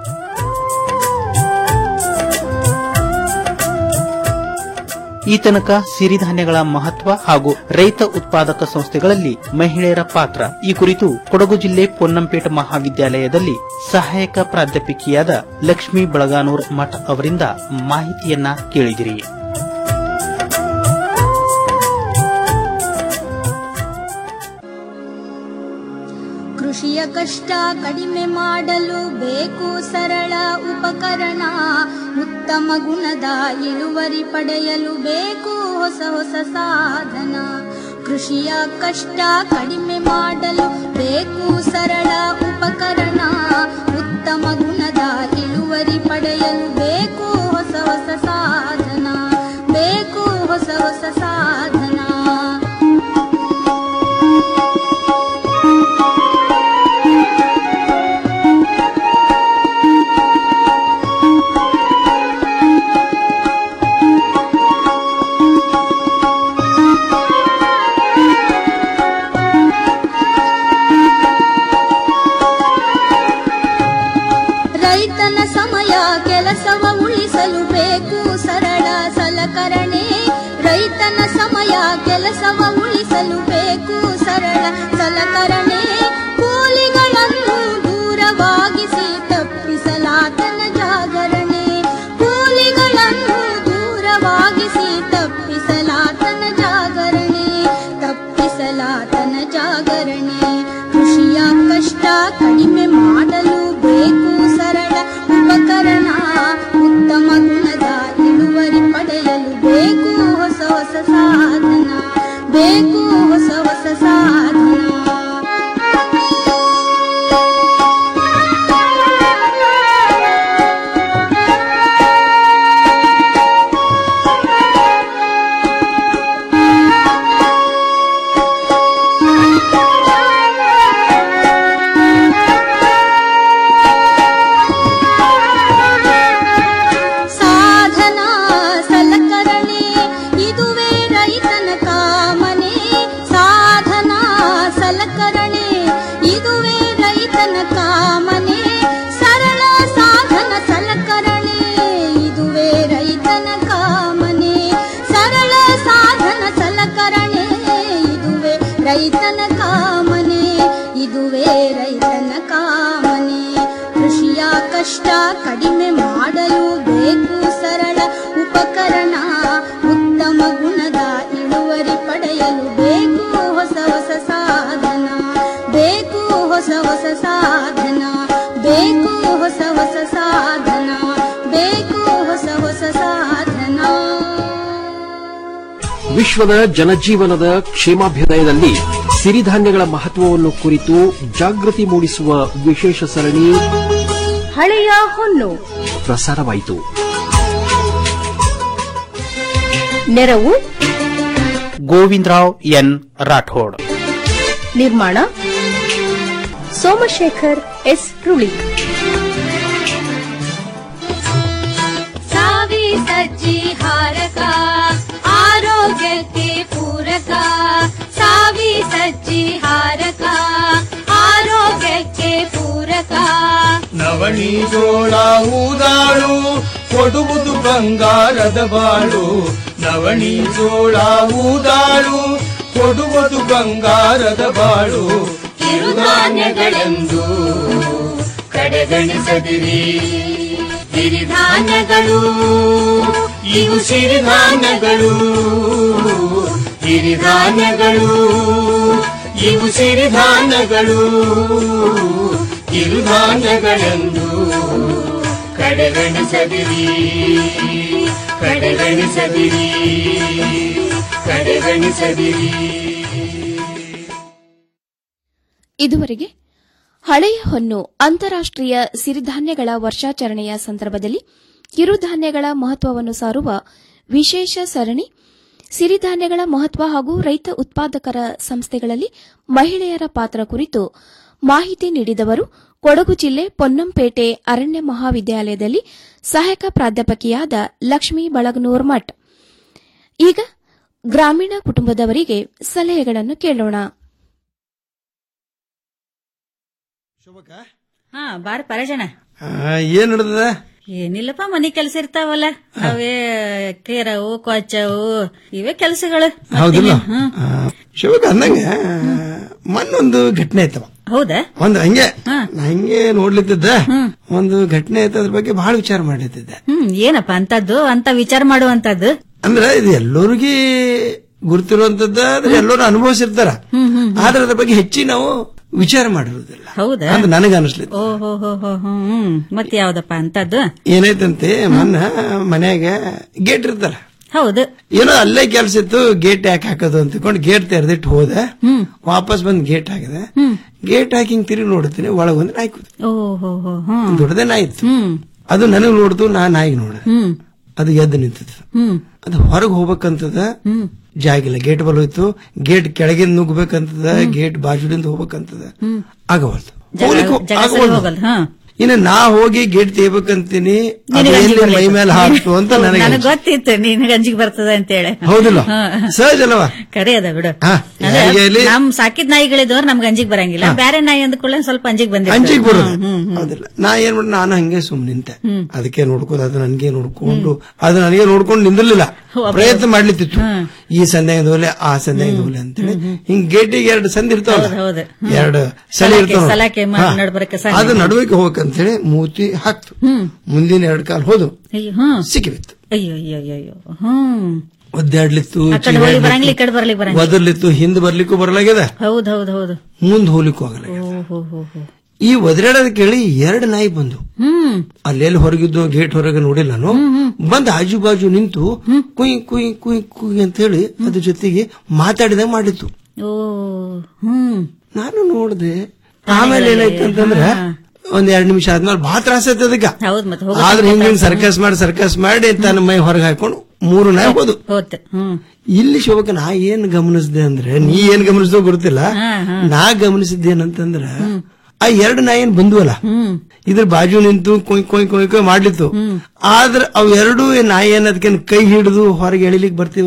ಈ ತನಕ ಸಿರಿಧಾನ್ಯಗಳ ಮಹತ್ವ ಹಾಗೂ ರೈತ ಉತ್ಪಾದಕ ಸಂಸ್ಥೆಗಳಲ್ಲಿ ಮಹಿಳೆಯರ ಪಾತ್ರ ಈ ಕುರಿತು ಕೊಡಗು ಜಿಲ್ಲೆ ಪೊನ್ನಂಪೇಟ ಮಹಾವಿದ್ಯಾಲಯದಲ್ಲಿ ಸಹಾಯಕ ಪ್ರಾಧ್ಯಾಪಕಿಯಾದ ಲಕ್ಷ್ಮೀ ಬಳಗಾನೂರ್ ಮಠ್ ಅವರಿಂದ ಮಾಹಿತಿಯನ್ನ ಕೇಳಿದಿರಿ ಕೃಷಿಯ ಕಷ್ಟ ಕಡಿಮೆ ಮಾಡಲು ಬೇಕು ಸರಳ ಉಪಕರಣ ಉತ್ತಮ ಗುಣದ ಇಳುವರಿ ಪಡೆಯಲು ಬೇಕು ಹೊಸ ಹೊಸ ಸಾಧನ ಕೃಷಿಯ ಕಷ್ಟ ಕಡಿಮೆ ಮಾಡಲು ಬೇಕು ಸರಳ ಉಪಕರಣ ಉತ್ತಮ ಗುಣದ ಇಳುವರಿ ಪಡೆಯಲು ಬೇಕು ಹೊಸ ಹೊಸ ಸಾಧನ ಬೇಕು ಹೊಸ ಹೊಸ ಸಾಧನ ರೈತನ ಸಮಯ ಕೆಲಸವ ಉಳಿಸಲು ಬೇಕು ಸರಳ ಸಲಕರಣೆ ರೈತನ ಸಮಯ ಕೆಲಸವ ಉಳಿಸಲು ಬೇಕು ಸರಳ ಸಲಕರಣೆ ಕೂಲಿಗಳನ್ನು ದೂರವಾಗಿಸಿ ತಪ್ಪಿಸಲಾತನ ಜಾಗರಣೆ ಕೂಲಿಗಳನ್ನು ದೂರವಾಗಿಸಿ ತಪ್ಪಿಸಲಾತನ ಜಾಗರಣೆ ತಪ್ಪಿಸಲಾತನ ಜಾಗರಣೆ ಕೃಷಿಯ ಕಷ್ಟ ಕಡಿಮೆ ಮಾಡಲು ಬೇಕು ಸರಳ ಉಪಕರಣ ಉತ್ತಮ ಗುಣದ ಇಳುವರಿ ಪಡೆಯಲು ಬೇಕು ಹೊಸ ಹೊಸ ಸಾಧನ ಬೇಕು ಹೊಸ ಹೊಸ ಸಾಧನ ಸಲಕರಣೆ ಇದುವೇ ರೈತನ ಕಾಮನೆ ಸರಳ ಸಾಧನ ಸಲಕರಣೆ ಇದುವೇ ರೈತನ ಕಾಮನೆ ಸರಳ ಸಾಧನ ಸಲಕರಣೆ ಇದುವೇ ರೈತನ ಕಾಮನೆ ಇದುವೇ ರೈತನ ಕಾಮನೆ ಕೃಷಿಯ ಕಷ್ಟ ಕಡಿಮೆ ಮಾಡಲು ಬೇಕು ಸರಳ ಉಪಕರಣ ಉತ್ತಮ ಗುಣದ ಇಳುವರಿ ಪಡೆಯಲು ಬೇಕು ಹೊಸ ಹೊಸ ಸಾಧನ ಬೇಕು ಹೊಸ ಹೊಸ ಸಾಧನ ಬೇಕು ಹೊಸ ಹೊಸ ಸಾಧನ ಬೇಕು ಹೊಸ ಹೊಸ ಸಾಧನ ವಿಶ್ವದ ಜನಜೀವನದ ಕ್ಷೇಮಾಭ್ಯುದಯದಲ್ಲಿ ಸಿರಿಧಾನ್ಯಗಳ ಮಹತ್ವವನ್ನು ಕುರಿತು ಜಾಗೃತಿ ಮೂಡಿಸುವ ವಿಶೇಷ ಸರಣಿ ಹಳೆಯ ಹೊನ್ನು ಪ್ರಸಾರವಾಯಿತು ನೆರವು ಗೋವಿಂದರಾವ್ ಎನ್ ರಾಠೋಡ್ ನಿರ್ಮಾಣ ಸೋಮಶೇಖರ್ ಎಸ್ ರುಳಿ ಸಾವಿ ಸಜ್ಜಿ ಹಾರಕ ಆರೋಗ್ಯಕ್ಕೆ ಪೂರಕ ಸಾವಿ ಸಜ್ಜಿ ಹಾರಕ ಆರೋಗ್ಯಕ್ಕೆ ಪೂರಕ ನವಣಿ ಜೋಳ ಊದಾಳು ಕೊಡುವುದು ಬಂಗಾರದ ಬಾಳು ನವಣಿ ಜೋಳ ಊದಾಳು ಕೊಡುವುದು ಬಂಗಾರದ ಬಾಳು ಕಿರುಧಾನ್ಯಗಳೆಂದು ಕಡೆಗಣಿಸದಿರಿ ಸಿರಿಧಾನ್ಯಗಳು ಇವು ಸಿರಿಧಾನ್ಯಗಳು ಸಿರಿಧಾನ್ಯಗಳು ಇವು ಸಿರಿಧಾನ್ಯಗಳು ಕಿರುಧಾನ್ಯಗಳೆಂದು ಕಡೆಗಣಿಸದಿರಿ ಕಡೆಗಣಿಸದಿರಿ ಕಡೆಗಣಿಸದಿರಿ ಇದುವರೆಗೆ ಹಳೆಯ ಹೊನ್ನು ಅಂತಾರಾಷ್ಟೀಯ ಸಿರಿಧಾನ್ಯಗಳ ವರ್ಷಾಚರಣೆಯ ಸಂದರ್ಭದಲ್ಲಿ ಕಿರುಧಾನ್ಯಗಳ ಮಹತ್ವವನ್ನು ಸಾರುವ ವಿಶೇಷ ಸರಣಿ ಸಿರಿಧಾನ್ಯಗಳ ಮಹತ್ವ ಹಾಗೂ ರೈತ ಉತ್ಪಾದಕರ ಸಂಸ್ಥೆಗಳಲ್ಲಿ ಮಹಿಳೆಯರ ಪಾತ್ರ ಕುರಿತು ಮಾಹಿತಿ ನೀಡಿದವರು ಕೊಡಗು ಜಿಲ್ಲೆ ಪೊನ್ನಂಪೇಟೆ ಅರಣ್ಯ ಮಹಾವಿದ್ಯಾಲಯದಲ್ಲಿ ಸಹಾಯಕ ಪ್ರಾಧ್ಯಾಪಕಿಯಾದ ಲಕ್ಷ್ಮೀ ಬಳಗನೂರ್ ಮಠ್ ಈಗ ಗ್ರಾಮೀಣ ಕುಟುಂಬದವರಿಗೆ ಸಲಹೆಗಳನ್ನು ಕೇಳೋಣ ಹಾ ಬಾರ ಪರಜಣ ಏನ್ ನಡೆದ ಏನಿಲ್ಲಪ್ಪ ಮನಿ ಕೆಲಸ ಇರ್ತಾವಲ್ಲ ಅವೇ ಕೇರವು ಕೊಚ್ಚವು ಇವೇ ಕೆಲಸಗಳು ಹೌದಿಲ್ಲ ಆ, ಶಿವಕ ಅಂದಂಗ ಮೊನ್ನೊಂದು ಘಟನೆ ಐತವ ಹೌದಾ ಒಂದು ಹಂಗೆ ನಾ ಹಂಗೆ ನೋಡ್ಲಿತ್ತಿದ್ದ ಒಂದು ಘಟನೆ ಐತೆ ಅದ್ರ ಬಗ್ಗೆ ಬಹಳ ವಿಚಾರ ಮಾಡ್ಲಿತ್ತಿದ್ದೆ ಹ್ಮ್ ಏನಪ್ಪ ಅಂತದ್ದು ಅಂತ ವಿಚಾರ ಮಾಡುವಂತದ್ದು ಅಂದ್ರೆ ಇದು ಎಲ್ಲರಿಗೂ ಗುರುತಿರುವಂತದ್ದ ಆದ್ರೆ ಎಲ್ಲರೂ ಅನುಭವಿಸಿರ್ತಾರ ಆದ್ರೆ ಅದ್ರ ಬಗ್ಗೆ ಹೆಚ್ಚಿ ನಾವು ವಿಚಾರ ಮಾಡಿರೋದಿಲ್ಲ ಹೌದಾ ಅಂತ ನನಗೆ ಅನಿಸ್ಲಿತ್ತು ಓ ಹೋ ಹೋ ಹೋ ಹ್ಮ್ ಮತ್ತೆ ಯಾವ್ದಪ್ಪ ಅಂತದ್ದು ಏನೈತಂತೆ ಮೊನ್ನ ಮನ್ಯಾಗ ಗೇಟ್ ಇರ್ತಾರ ಹೌದು ಏನೋ ಅಲ್ಲೇ ಕೆಲ್ಸ ಇತ್ತು ಗೇಟ್ ಯಾಕೆ ಹಾಕೋದು ಅಂತ ತಿಳ್ಕೊಂಡು ಗೇಟ್ ತೆರೆದಿಟ್ಟು ಹೋದೆ ವಾಪಸ್ ಬಂದ್ ಗೇಟ್ ಹಾಕಿದೆ ಗೇಟ್ ಹಾಕಿ ಹಿಂಗ್ ತಿರುಗಿ ನೋಡ್ತೀನಿ ಒಳಗೊಂದು ನಾಯಿ ಕೂತು ಓ ಹೋ ಹೋ ಹ್ಮ್ ದೊಡ್ಡದೇ ನಾಯಿ ಇತ್ತು ಅದು ನನಗ್ ನೋಡ್ತು ನಾ ನಾಯಿಗೆ ನೋಡಿದೆ ಹ್ಮ್ ಅದು ಎದ್ದು ನಿಂತಿತ್ತು ಹ್ಮ್ ಅದು ಹೊರಗೆ ಹೋಗ್ಬೇಕಂತದ ಜಾಗಿಲ್ಲ ಗೇಟ್ ಬಲ್ ಹೋಯ್ತು ಗೇಟ್ ಕೆಳಗಿಂದ ನುಗ್ಬೇಕಂತದ ಗೇಟ್ ಬಾಜುಲಿಂದ ಹೋಗ್ಬೇಕಂತದ ಆಗವಲ್ದು ಜಗ- ಹೋಗ್ಲಿಕ್ಕೆ ಜಗ ಸರಿ ಆಗವಲ್ದು. ಹೋಗಲ್ಲ ಹಾ ಇನ್ನು ನಾ ಹೋಗಿ ಗೇಟ್ ತೆಗಿಬೇಕಂತೀನಿ ಅದು ನಿನಗೆ ಎಲ್ಲಿ ಅಂಜಿಕೆ ಮೈ ಬರ್ಲಿಕ್ಕೆ? ಮೇಲೆ ಹಾಕ್ತು ಅಂತ ಹೌದು, ನನಗೆ ನನಗ್ ಗೊತ್ತಿತ್ತು ನಿನಗೆ ಅಂಜಿಗೆ ಬರ್ತದ ಅಂತೇಳಿ ಹೌದಿಲ್ಲ ಹಾ. ಸಹಜ ಅಲ್ವಾ ಕರೆ ಅದ ಬಿಡು ಹಾ, ಅಂದ್ರೆ ಯಾರಿಗೆ ಇಲ್ಲಿ- ನಮ್ ಸಾಕಿದ್ ನಾಯಿಗಳಿದ್ದವ್ರು ನಮ್ಗೆ ಅಂಜಿಗೆ ಬರಂಗಿಲ್ಲ ಬೇರೆ ನಾಯಿ ಅಂದ್ಕೊಳ್ಳೆ ಸ್ವಲ್ಪ ಅಂಜಿಗೆ ಬಂದಿರ್ತದೆ ಅಂಜಿಗೆ ಬರೋದು ಹ್ಮ್, ಹ್ಮ್, ಹ್ಮ್. ಹೌದಿಲ್ಲ ನಾ ಏನ್ ಮಾಡಿ ನಾನು ಹಂಗೆ ಸುಮ್ ನಿಂತೆ ಅದಕ್ಕೆ ನೋಡ್ಕೋದು ಅದು ನನಗೆ ನೋಡ್ಕೊಂಡು ಅದು ನನಗೆ ನೋಡ್ಕೊಂಡು ನಿಂದಿರ್ಲಿಲ್ಲ ಪ್ರಯತ್ನ ಮಾಡ್ಲಿತ್ತಿತ್ತು ಈ ಸಂಧ್ಯಾಗದ ಹೋಲೆ ಆ ಸಂಧ್ಯಾಗದ ಹೋಲೆ ಅಂತೇಳಿ ಹಿಂಗ್ ಗೇಟಿಗೆ ಎರಡು ಸಂಧಿ ಇರ್ತಾವಲ್ಲ ಹೌದು ಎರಡು ಸಲ ಸಲಾಕೆ- ಇರ್ತಾವ ಸಲಾಕೆ ಮ- ನಡ್ಬರಕ್ಕೆ ಸಂಧಿ. ಅದು ನಡುವಕ್ಕೆ ಹೋಗ್ಬೇಕಂತೇಳಿ ಮೂತಿ ಹಾಕ್ತು ಮುಂದಿನ ಎರಡು ಕಾಲು ಹೋದು ಅಯ್ಯೋ ಹ್ಮ್ ಸಿಕ್ಕಿಬಿತ್ತು ಅಯ್ಯೋ ಅಯ್ಯೋ ಅಯ್ಯೋ ಅಯ್ಯೋ ಹ್ಮ್ ಒದ್ದಾಡ್ಲಿತ್ತು ಆ ಕಡೆ ಹೋಗ್ಲಿಕ್ಕೆ ಬರಂಗಿಲ್ಲ ಈ ಕಡೆ ಬರ್ಲಿಕ್ಕೆ ಬರಂಗಿಲ್ಲ ಒದರ್ಲಿತ್ತು ಹಿಂದ್ ಬರ್ಲಿಕ್ಕೂ ಬರಲಾಗ್ಯದ ಹೌದ್ ಹೌದ್ ಹೌದು ಮುಂದ್ ಹೋಗ್ಲಿಕ್ಕೂ ಆಗಲ್ಲ ಓ ಹೋ ಹೋ ಹೋ ಈ ಒದರಾಡೋದ್ ಕೇಳಿ ಎರಡು ನಾಯಿ ಬಂದು ಹ್ಮ್ ಅಲ್ಲೆಲ್ಲಿ ಹೊರಗಿದ್ದು ಗೇಟ್ ಹೊರಗೆ ನೋಡಿಲ್ಲ ನಾನು ಬಂದ್ ಆಜು ಬಾಜು ನಿಂತು ಕುಯ್ ಕುಯ್ ಕುಯ್ ಕುಯ್ ಅಂತ ಹೇಳಿ ಅದ್ರ ಜೊತೆಗೆ ಮಾತಾಡಿದಂಗ ಮಾಡಿತ್ತು ಓ ಹ್ಮ್ ನಾನು ನೋಡ್ದೆ ಆಮೇಲೆ ಏನಾಯ್ತು ಅಂತಂದ್ರ ಒಂದ್ ಎರಡ್ ನಿಮಿಷ ಆದ್ಮೇಲೆ ಬಹಳ ತ್ರಾಸ ಆಯ್ತು ಅದಕ್ಕ ಹೌದ್ ಮತ್ತೆ ಹೋಗೋ ಆದ್ರೆ ಹಿಂಗ್ ಹಿಂಗ್ ತ್ರಾಸ. ಸರ್ಕಸ್ ಮಾಡಿ ಸರ್ಕಸ್ ಮಾಡಿ ತನ್ನ ಮೈ ಹೊರಗೆ ಹಾಕೊಂಡು ಮೂರು ನಾಯಿ ಹೋದು ಹೋತ್ ಹ್ಮ್ ಇಲ್ಲಿ ಶೋಭಕ ನಾ ಏನ್ ಗಮನಿಸಿದೆ ಅಂದ್ರೆ ನೀ ಏನ್ ಗಮನಿಸಿದೋ ಗೊತ್ತಿಲ್ಲ ಹಾ, ಹಾ. ನಾ ಗಮನಿಸಿದ್ದೇನಂತಂದ್ರ ಆ ಎರಡು ನಾಯಿ ಏನ್ ಬಂದ್ವಲ್ಲ ಇದ್ರ ಬಾಜು ನಿಂತು ಕೊಯ್ ಕೊಯ್ ಕೊಯ್ ಕೊಯ್ ಮಾಡ್ಲಿತ್ತು ಆದ್ರ ಅವ್ ಎರಡು ನಾಯಿ ಏನದಕ್ಕೆ ಕೈ ಹಿಡಿದು ಹೊರಗೆ ಎಳಿಲಿಕ್ ಬರ್ತೀವ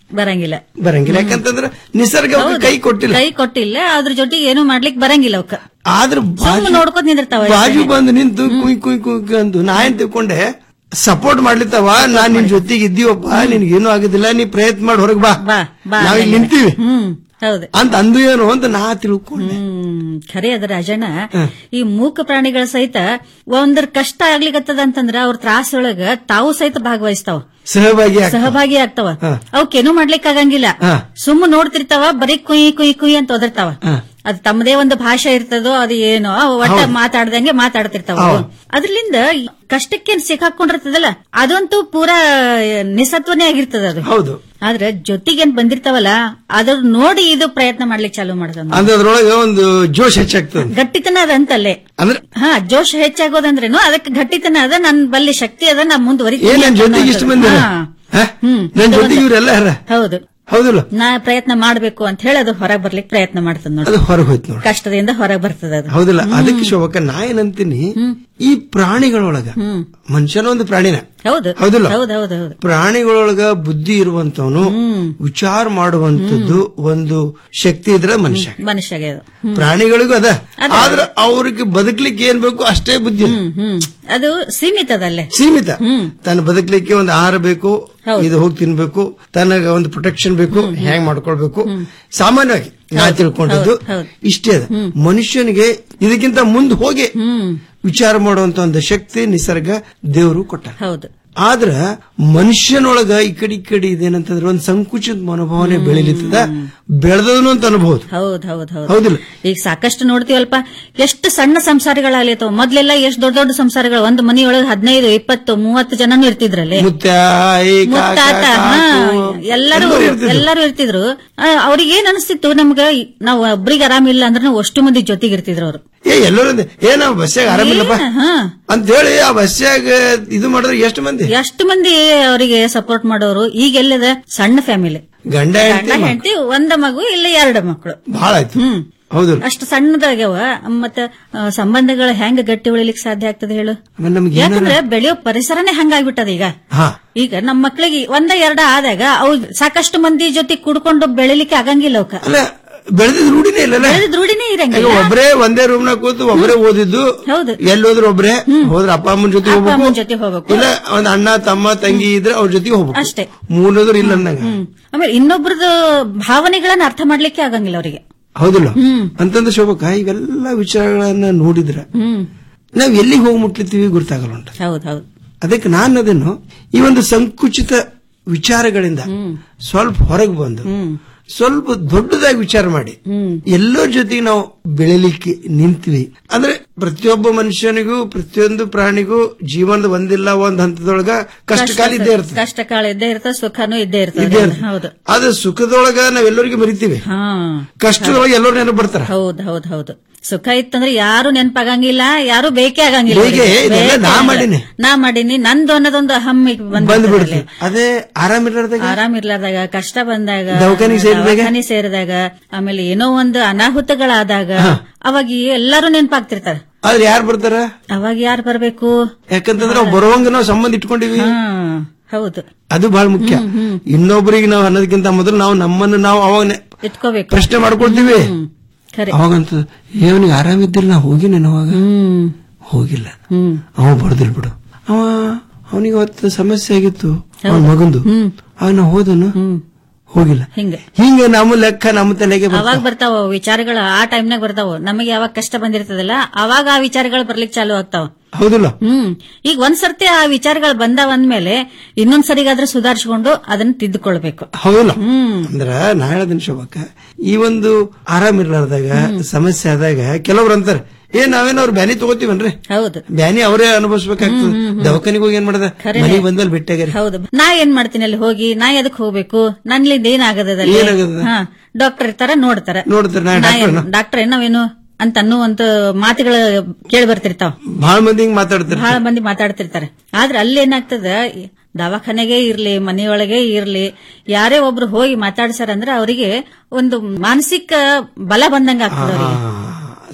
ಬರಂಗಿಲ್ಲ ಬರಂಗಿಲ್ಲ ಯಾಕಂತಂದ್ರೆ ನಿಸರ್ಗ ಅವ್ಕೆ ಹೌದು. ಕೈ ಕೊಟ್ಟಿಲ್ಲ ಕೈ ಕೊಟ್ಟಿಲ್ಲ ಅದ್ರ ಜೊತೆಗೆ ಏನು ಮಾಡ್ಲಿಕ್ ಬರಂಗಿಲ್ಲ ಅವಕ್ಕ ಆದ್ರೆ ಸುಮ್ಮನೆ ನೋಡ್ಕೊತ ನಿಂದಿರ್ತಾವ ಬಾಜು ಬಂದು ನಿಂತು ಕುಯ್ ಕುಯ್ ಕುಯ್ ಅಂದು ನಾ ಏನ್ ತಿಳ್ಕೊಂಡೆ ಸಪೋರ್ಟ್ ಮಾಡ್ಲಿತ್ತವ ನಾನ್ ನಿನ್ ಜೊತೆಗೆ ಇದ್ದೀವಪ್ಪ ನಿನ್ಗೇನು ಆಗುದಿಲ್ಲ ನೀ ಪ್ರಯತ್ನ ಮಾಡಿ ಹೊರಗ್ ಬಾ ಬಾ ಬಾ ನಾವ್ ಇಲ್ಲಿ ನಿಂತೀವಿ ಹ್ಮ್ ಹೌದು ಅಂತ ಅಂದು ಏನು ಅಂತ ನಾ ತಿಳ್ಕೊಂಡೆ ಹ್ಮ್ ಖರೆ ಅದ ರಾಜಣ್ಣ ಈ ಮೂಕ ಪ್ರಾಣಿಗಳ ಸಹಿತ ಒಂದ್ರ ಕಷ್ಟ ಆಗ್ಲಿಕತ್ತದ ಅಂತಂದ್ರ ಅವ್ರ ತ್ರಾಸೊಳಗ ತಾವು ಸಹಿತ ಭಾಗವಹಿಸ್ತಾವ ಸಹಭಾಗಿ ಆಗ್ತಾವ. ಸಹಭಾಗಿ ಆಗ್ತಾವ ಹಾ. ಅವಕ್ಕೇನು ಮಾಡ್ಲಿಕ್ ಆಗಂಗಿಲ್ಲ ಹಾ. ಸುಮ್ಮ ನೋಡ್ತಿರ್ತಾವ ಬರೀ ಕುಯ್ ಕುಯ್ ಕುಯ್ ಅಂತ ಒದರ್ತಾವ ಅದು ತಮ್ಮದೇ ಒಂದು ಭಾಷೆ ಇರ್ತದೋ ಅದು ಏನೋ ಅವು ಒಟ್ಟ ಹೌದು. ಮಾತಾಡ್ದಂಗೆ ಮಾತಾಡ್ತಿರ್ತಾವ ಅವು. ಹೌದು. ಅದ್ರಲಿಂದ ಕಷ್ಟಕ್ಕೆ ಸಿಕ್ಕಾಕೊಂಡಿರ್ತದಲ್ಲ ಅದಂತೂ ಪೂರಾ ನಿಸತ್ವನೇ ಆಗಿರ್ತದ ಅದು ಹೌದು ಆದ್ರೆ ಜೊತೆಗೇನ್ ಬಂದಿರ್ತಾವಲ್ಲ ಅದ್ರ ನೋಡಿ ಇದು ಪ್ರಯತ್ನ ಮಾಡ್ಲಿಕ್ಕೆ ಚಾಲೂ ಮಾಡ್ದ ಅಂದ್ರೆ ಅದ್ರೊಳಗೆ ಒಂದು ಜೋಶ್ ಹೆಚ್ಚಾಗ್ತದೆ ಗಟ್ಟಿತನ ಅದ ಅಂತಲ್ಲೇ ಅಂದ್ರೆ ಹಾ ಜೋಶ್ ಹೆಚ್ಚಾಗೋದಂದ್ರೇನು ಅದಕ್ಕೆ ಗಟ್ಟಿತನ ಅದ ನನ್ ಬಲ್ಲಿ ಶಕ್ತಿ ಅದ ನಾ ಏನ್ ನನ್ ಜೊತೆಗೆ ಇಷ್ಟು ಮಂದಿ ಅದ? ಹ? ನನ್ ಜೊತೆಗೆ ಇವರೆಲ್ಲ ಯಾರ ಹೌದು ಹೌದಿಲ್ಲ ನಾ ಪ್ರಯತ್ನ ಮಾಡ್ಬೇಕು ಅಂತ ಹೇಳಿ ಅದು ಹೊರಗೆ ಬರ್ಲಿಕ್ಕೆ ಪ್ರಯತ್ನ ಮಾಡ್ತದ ಅದು ನೋಡಿ ಹೊರಗೆ ಹೋಯ್ತು ನೋಡಿ ಕಷ್ಟದಿಂದ ಹೊರಗೆ ಬರ್ತದ ಅದು ಹೌದಿಲ್ಲ ಅದಕ್ಕೆ ಶೋಭಕ್ಕ ನಾ ಏನಂತೀನಿ ಈ ಪ್ರಾಣಿಗಳೊಳಗ ಮನುಷ್ಯನ ಒಂದು ಪ್ರಾಣಿನ ಹೌದು ಹೌದಿಲ್ಲ? ಹೌದು ಹೌದು ಹೌದು ಪ್ರಾಣಿಗಳೊಳಗ ಬುದ್ಧಿ ಇರುವಂತವನು ವಿಚಾರ ಮಾಡುವಂತದ್ದು ಒಂದು ಶಕ್ತಿ ಇದ್ರೆ ಮನುಷ್ಯ ಮನುಷ್ಯಗೆ ಅದು ಹ್ಮ್. ಪ್ರಾಣಿಗಳಿಗೂ ಅದ ಆದ್ರೆ ಅವ್ರಿಗೆ ಬದುಕ್ಲಿಕ್ಕೆ ಏನ್ ಬೇಕು ಅಷ್ಟೇ ಬುದ್ಧಿ ಹ್ಮ್ ಅದು ಸೀಮಿತ ಅದಲ್ಲೇ ಸೀಮಿತ ತನ್ನ ಬದುಕಲಿಕ್ಕೆ ಒಂದು ಆಹಾರ ಬೇಕು ಇದು ಹೋಗಿ ತಿನ್ಬೇಕು ತನಗ ಒಂದು ಪ್ರೊಟೆಕ್ಷನ್ ಬೇಕು ಹೆಂಗ್ ಮಾಡ್ಕೊಳ್ಬೇಕು ಸಾಮಾನ್ಯವಾಗಿ ನಾ ತಿಳ್ಕೊಂಡಿದ್ದು ಇಷ್ಟೇ ಅದ ಮನುಷ್ಯನಿಗೆ ಇದಕ್ಕಿಂತ ಮುಂದೆ ಹೋಗಿ ವಿಚಾರ ಮಾಡುವಂತ ಒಂದು ಶಕ್ತಿ ನಿಸರ್ಗ ದೇವರು ಕೊಟ್ಟ ಹೌದು ಆದ್ರ ಮನುಷ್ಯನೊಳಗ ಈ ಕಡೆ ಈ ಕಡೆ ಇದೇನಂತಂದ್ರೆ ಒಂದು ಸಂಕುಚಿತ ಮನೋಭಾವನೆ ಬೆಳಿಲಿತ್ತದ ಬೆಳೆದನು ಅಂತ ಅನ್ಬಹುದು ಹೌದ್ ಹೌದ್ ಹೌದ್ ಹೌದಿಲ್ಲ ಈಗ ಸಾಕಷ್ಟು ನೋಡ್ತೀವಲ್ಪ ಎಷ್ಟು ಸಣ್ಣ ಸಂಸಾರಗಳಾಗ್ಲಿತ್ತವ ಮೊದ್ಲೆಲ್ಲ ಎಷ್ಟು ದೊಡ್ಡ ದೊಡ್ಡ ಸಂಸಾರಗಳು ಒಂದು ಮನೆಯೊಳಗೆ ಹದಿನೈದು ಇಪ್ಪತ್ತು ಮೂವತ್ತು ಜನನು ಇರ್ತಿದ್ರಲ್ಲಿ ಮುತ್ತ ಈ ಕಾಕ, ಮುತ್ತಾತ ಹಾ, ಕಾಕು, ಎಲ್ಲರೂ ಎಲ್ಲರೂ ಇರ್ತಿದ್ರು. ಎಲ್ಲರೂ ಇರ್ತಿದ್ರು ಆ, ಅವ್ರಿಗೆ ಏನ್ ಅನಿಸ್ತಿತ್ತು ನಮ್ಗ ನಾವು ಒಬ್ರಿಗೆ ಆರಾಮಿಲ್ಲ ಅಂದ್ರೆ ಅಷ್ಟು ಮಂದಿ ಜೊತೆಗೆ ಇರ್ತಿದ್ರು ಅವರು ಏ ಎಲ್ಲರೂ ಅಂದೆ, ಏ ನಾವು ಬಸ್ಸಾಗ ಆರಾಮಿಲ್ಲಪ್ಪ ಅಂತ ಹೇಳಿ ಆ ಬಸ್ಸಾಗ ಇದು ಮಾಡಿದ್ರೆ ಎಷ್ಟು ಮಂದಿ ಎಷ್ಟು ಮಂದಿ ಅವರಿಗೆ ಸಪೋರ್ಟ್ ಮಾಡೋರು ಈಗ ಎಲ್ಲದ ಸಣ್ಣ ಫ್ಯಾಮಿಲಿ ಗಂಡ ಗಂಡ ಹೆಂಡತಿ ಹೆಂಡತಿ ಒಂದ ಮಗು ಇಲ್ಲ ಎರಡು ಮಕ್ಕಳು ಬಹಳ ಆಯ್ತು ಹೌದು ಅಷ್ಟು ಸಣ್ಣದಾಗ್ಯಾವ ಮತ್ತ ಆ, ಸಂಬಂಧಗಳು ಹೆಂಗ್ ಗಟ್ಟಿ ಉಳಿಲಿಕ್ಕೆ ಸಾಧ್ಯ ಆಗ್ತದೆ ಹೇಳು ಆಮೇಲೆ ನಮ್ಗೆ ಏನಾರ ಯಾಕಂದ್ರೆ ಬೆಳೆಯೋ ಪರಿಸರನೇ ಹಂಗಾಗ್ಬಿಟ್ಟದ ಈಗ ಹಾ ಈಗ ನಮ್ಮ ಮಕ್ಳಿಗೆ ಒಂದ ಎರಡ ಆದಾಗ ಅವು ಸಾಕಷ್ಟು ಮಂದಿ ಜೊತೆ ಕುಡ್ಕೊಂಡು ಬೆಳಿಲಿಕ್ಕೆ ಆಗಂಗಿಲ್ಲ ಅವಕ್ಕ ಅಲ್ಲ ಬೆಳೆದಿದ್ ರೂಢಿನೇ ಇಲ್ಲಲ್ಲ ಬೆಳೆದ ರೂಢಿನೇ ಈಗ ಇರಂಗಿಲ್ಲ ಒಬ್ಬರೇ ಒಂದೇ ರೂಮ್ ನಾಗ ಕೂತು ಒಬ್ಬರೇ ಓದಿದ್ದು ಹೌದು ಎಲ್ಲಿ ಹೋದ್ರು ಒಬ್ರೇ ಹೋದ್ರ ಅಪ್ಪ ಅಮ್ಮನ ಜೊತೆ ಅಪ್ಪ ಹೋಗ್ಬೇಕು ಅಮ್ಮನ್ ಜೊತೆ ಹೋಗ್ಬೇಕು ಇಲ್ಲ ಒಂದ್ ಅಣ್ಣ ತಮ್ಮ ತಂಗಿ ಇದ್ರೆ ಅವ್ರ ಜೊತೆಗೆ ಹೋಗ್ಬೇಕು ಅಷ್ಟೇ ಮೂರನೇದ್ರು ಇಲ್ಲ ಅನ್ನಂಗ ಹ್ಮ್ ಆಮೇಲೆ ಇನ್ನೊಬ್ರದ್ದು ಭಾವನೆಗಳನ್ನ ಅರ್ಥ ಮಾಡ್ಲಿಕ್ಕೆ ಆಗಂಗಿಲ್ಲ ಅವರಿಗೆ ಹೌದಿಲ್ಲ ಅಂತಂದ್ರೆ ಶೋಭಕ್ಕ ಇವೆಲ್ಲ ವಿಚಾರಗಳನ್ನ ನೋಡಿದ್ರ ಹ್ಮ್ ನಾವ್ ಎಲ್ಲಿಗೆ ಹೋಗಿ ಮುಟ್ಲಿತ್ತೀವಿ ಗೊತ್ತಾಗಲ್ಲ ಉಂಟು ಹೌದ್ ಹೌದ್ ಅದಕ್ಕೆ ನಾನು ಅದನ್ನು ಈ ಒಂದು ಸಂಕುಚಿತ ವಿಚಾರಗಳಿಂದ ಸ್ವಲ್ಪ ಹೊರಗೆ ಬಂದು ಸ್ವಲ್ಪ ದೊಡ್ಡದಾಗಿ ವಿಚಾರ ಮಾಡಿ ಎಲ್ಲರ ಜೊತೆಗೆ ನಾವು ಬೆಳಿಲಿಕ್ಕೆ ನಿಂತ್ವಿ ಅಂದ್ರೆ ಪ್ರತಿಯೊಬ್ಬ ಮನುಷ್ಯನಿಗೂ ಪ್ರತಿಯೊಂದು ಪ್ರಾಣಿಗೂ ಜೀವನದ ಒಂದಿಲ್ಲ ಒಂದ್ ಹಂತದೊಳಗ ಕಷ್ಟ ಕಾಲ ಇದ್ದೇ ಇರ್ತದೆ ಕಷ್ಟ ಕಾಲ ಇದ್ದೇ ಇರ್ತದೆ ಸುಖನೂ ಇದ್ದೇ ಇದ್ದೇ ಇರ್ತದೆ ಇರ್ತದೆ. ಹೌದು ಆದ್ರೆ ಸುಖದೊಳಗ ನಾವೆಲ್ಲರಿಗೂ ಮರಿತೀವಿ ಹಾ ಕಷ್ಟದೊಳಗೆ ಎಲ್ಲರೂ ನೆನಪು ಬರ್ತಾರ ಹೌದ್ ಹೌದ್ ಹೌದು ಸುಖ ಇತ್ತಂದ್ರೆ ಯಾರು ನೆನಪಾಗಂಗಿಲ್ಲ ಯಾರು ಬೇಕೇ ಆಗಂಗಿಲ್ಲ ಬೇಕೇ, ಅವ್ರಿಗೆ. ಇದೆಲ್ಲ ಬೇಕೇ ನಾ ಆಗಲ್ಲ. ಮಾಡೀನಿ. ನಾ ಮಾಡೀನಿ ನಂದು ಅನ್ನೋದೊಂದು ಹಮ್ಮಿಗೆ ಬಂದ್ಬಿಡ್ತೀವಿ ಅದೇ ಆರಾಮಿರ್ಲಾರ್ದಾಗ ಆರಾಮ್ ಇರ್ಲಾರ್ದಾಗ ಕಷ್ಟ ಬಂದಾಗ ದವಾಖಾನಿಗ್ ಸೇರಿದಾಗ? ದವಾಖಾನಿ ಸೇರಿದಾಗ ಆಮೇಲೆ ಏನೋ ಒಂದು ಅನಾಹುತಗಳಾದಾಗ ಅವಾಗ ಎಲ್ಲರೂ ನೆನಪಾಗ್ತಿರ್ತಾರೆ ಆದ್ರೆ ಯಾರು ಬರ್ತಾರ ಅವಾಗ ಯಾರು ಬರ್ಬೇಕು ಯಾಕಂತಂದ್ರೆ ನಾವು ಬರುವಂಗ ನಾವು ಸಂಬಂಧ ಇಟ್ಕೊಂಡಿವಿ ಹಾ ಹೌದು ಅದು ಬಹಳ ಮುಖ್ಯ ಇನ್ನೊಬ್ಬರಿಗೆ ನಾವು ಅನ್ನೋದಕ್ಕಿಂತ ಮೊದಲು ನಾವು ನಮ್ಮನ್ನು ನಾವು ಅವಾಗ ಇಟ್ಕೋಬೇಕು ಪ್ರಶ್ನೆ ಮಾಡ್ಕೊಳ್ತೀವಿ ಖರೆ ಅವಾಗಂತ ಏವನಿಗೆ ಆರಾಮಿದ್ದಿಲ್ಲ ನಾ ಹೋಗಿ ನಾನು ಅವಾಗ ಹೋಗಿಲ್ಲ ಅವ ಬರ್ದಿಲ್ ಬಿಡು ಅವ ಅವನಿಗೆ ಅವತ್ತು ಸಮಸ್ಯೆ ಆಗಿತ್ತು ಅವನ ಮಗಂದು ಅವಾಗ ನಾ ಹೋದನು ಹೋಗಿಲ್ಲ ಹಿಂಗೆ ಹಿಂಗ ನಮ್ಮ ಲೆಕ್ಕ ನಮ್ಮ ತಲೆಗೆ ಬರ್ತಾವ. ಅವಾಗ ಬರ್ತಾವ ವಿಚಾರಗಳು ಆ ಟೈಮ್ನಾಗ ಬರ್ತಾವ ನಮಗೆ ಯಾವಾಗ ಕಷ್ಟ ಬಂದಿರ್ತದಲ್ಲ ಅವಾಗ ಆ ವಿಚಾರಗಳು ಬರ್ಲಿಕ್ಕೆ ಚಾಲು ಆಗ್ತಾವ ಹೌದಿಲ್ಲ ಹ್ಮ್ ಈಗ ಒಂದ್ ಸರ್ತಿ ಆ ವಿಚಾರಗಳು ಬಂದಾವ ಅಂದ್ಮೇಲೆ ಇನ್ನೊಂದ್ ಸರಿಗಾದ್ರೆ ಸುಧಾರಿಸಿಕೊಂಡು ಅದನ್ನ ತಿದ್ದುಕೊಳ್ಬೇಕು ಹೌದಿಲ್ಲ ಅಂದ್ರ ನಾ ಹೇಳದಿನ ಶೋಭಕ್ಕ ಈ ಒಂದು ಆರಾಮಿರ್ಲಾರ್ದಾಗ ಸಮಸ್ಯೆ ಆದಾಗ ಕೆಲವ್ರು ಅಂತಾರ ಏ ನಾವೇನ ಅವ್ರ ಬ್ಯಾನಿ ತಗೋತೀವನ್ರಿ ಹೌದು ಬ್ಯಾನಿ ಅವರೇ ಅನುಭವಿಸ್ಬೇಕಾಗ್ತದೆ ದವಾಖಾನಿಗೆ ಹೋಗಿ ಏನ್ ಮಾಡದ ಮನೆಗೆ ಬಂದ್ಮೇಲೆ ಬಿಟ್ಟಾಗ್ಯಾರ ಹೌದು ನಾ ಏನ್ ಮಾಡ್ತೀನಿ ಅಲ್ಲಿ ಹೋಗಿ ನಾ ಎದಕ್ ಹೋಗ್ಬೇಕು ನನ್ಲಿಂದ ಏನಾಗದ ಏನಾಗದ? ಹಾ ಡಾಕ್ಟರ್ ಇರ್ತಾರ ನೋಡ್ತಾರ ನೋಡ್ತಾರ ನಾ ಡಾಕ್ಟರ್ ಡಾಕ್ಟರ್ ನಾವೇನು ಅಂತ ಅನ್ನುವಂತ ಮಾತುಗಳು ಕೇಳಿ ಬರ್ತಿರ್ತಾವ ಬಹಳ ಮಂದಿ ಹಿಂಗ್ ಮಾತಾಡ್ತಾರೆ ಬಹಳ ಮಂದಿ ಮಾತಾಡ್ತಿರ್ತಾರೆ ಆದ್ರೆ ಅಲ್ಲಿ ಏನಾಗ್ತದ ದವಾಖಾನೆಗೆ ಇರ್ಲಿ ಮನೆಯೊಳಗೆ ಇರ್ಲಿ ಯಾರೇ ಒಬ್ರು ಹೋಗಿ ಮಾತಾಡ್ಸಾರ ಅಂದ್ರೆ ಅವರಿಗೆ ಒಂದು ಮಾನಸಿಕ ಬಲ ಬಂದಂಗ ಆಗ್ತದ ಅವರಿಗೆ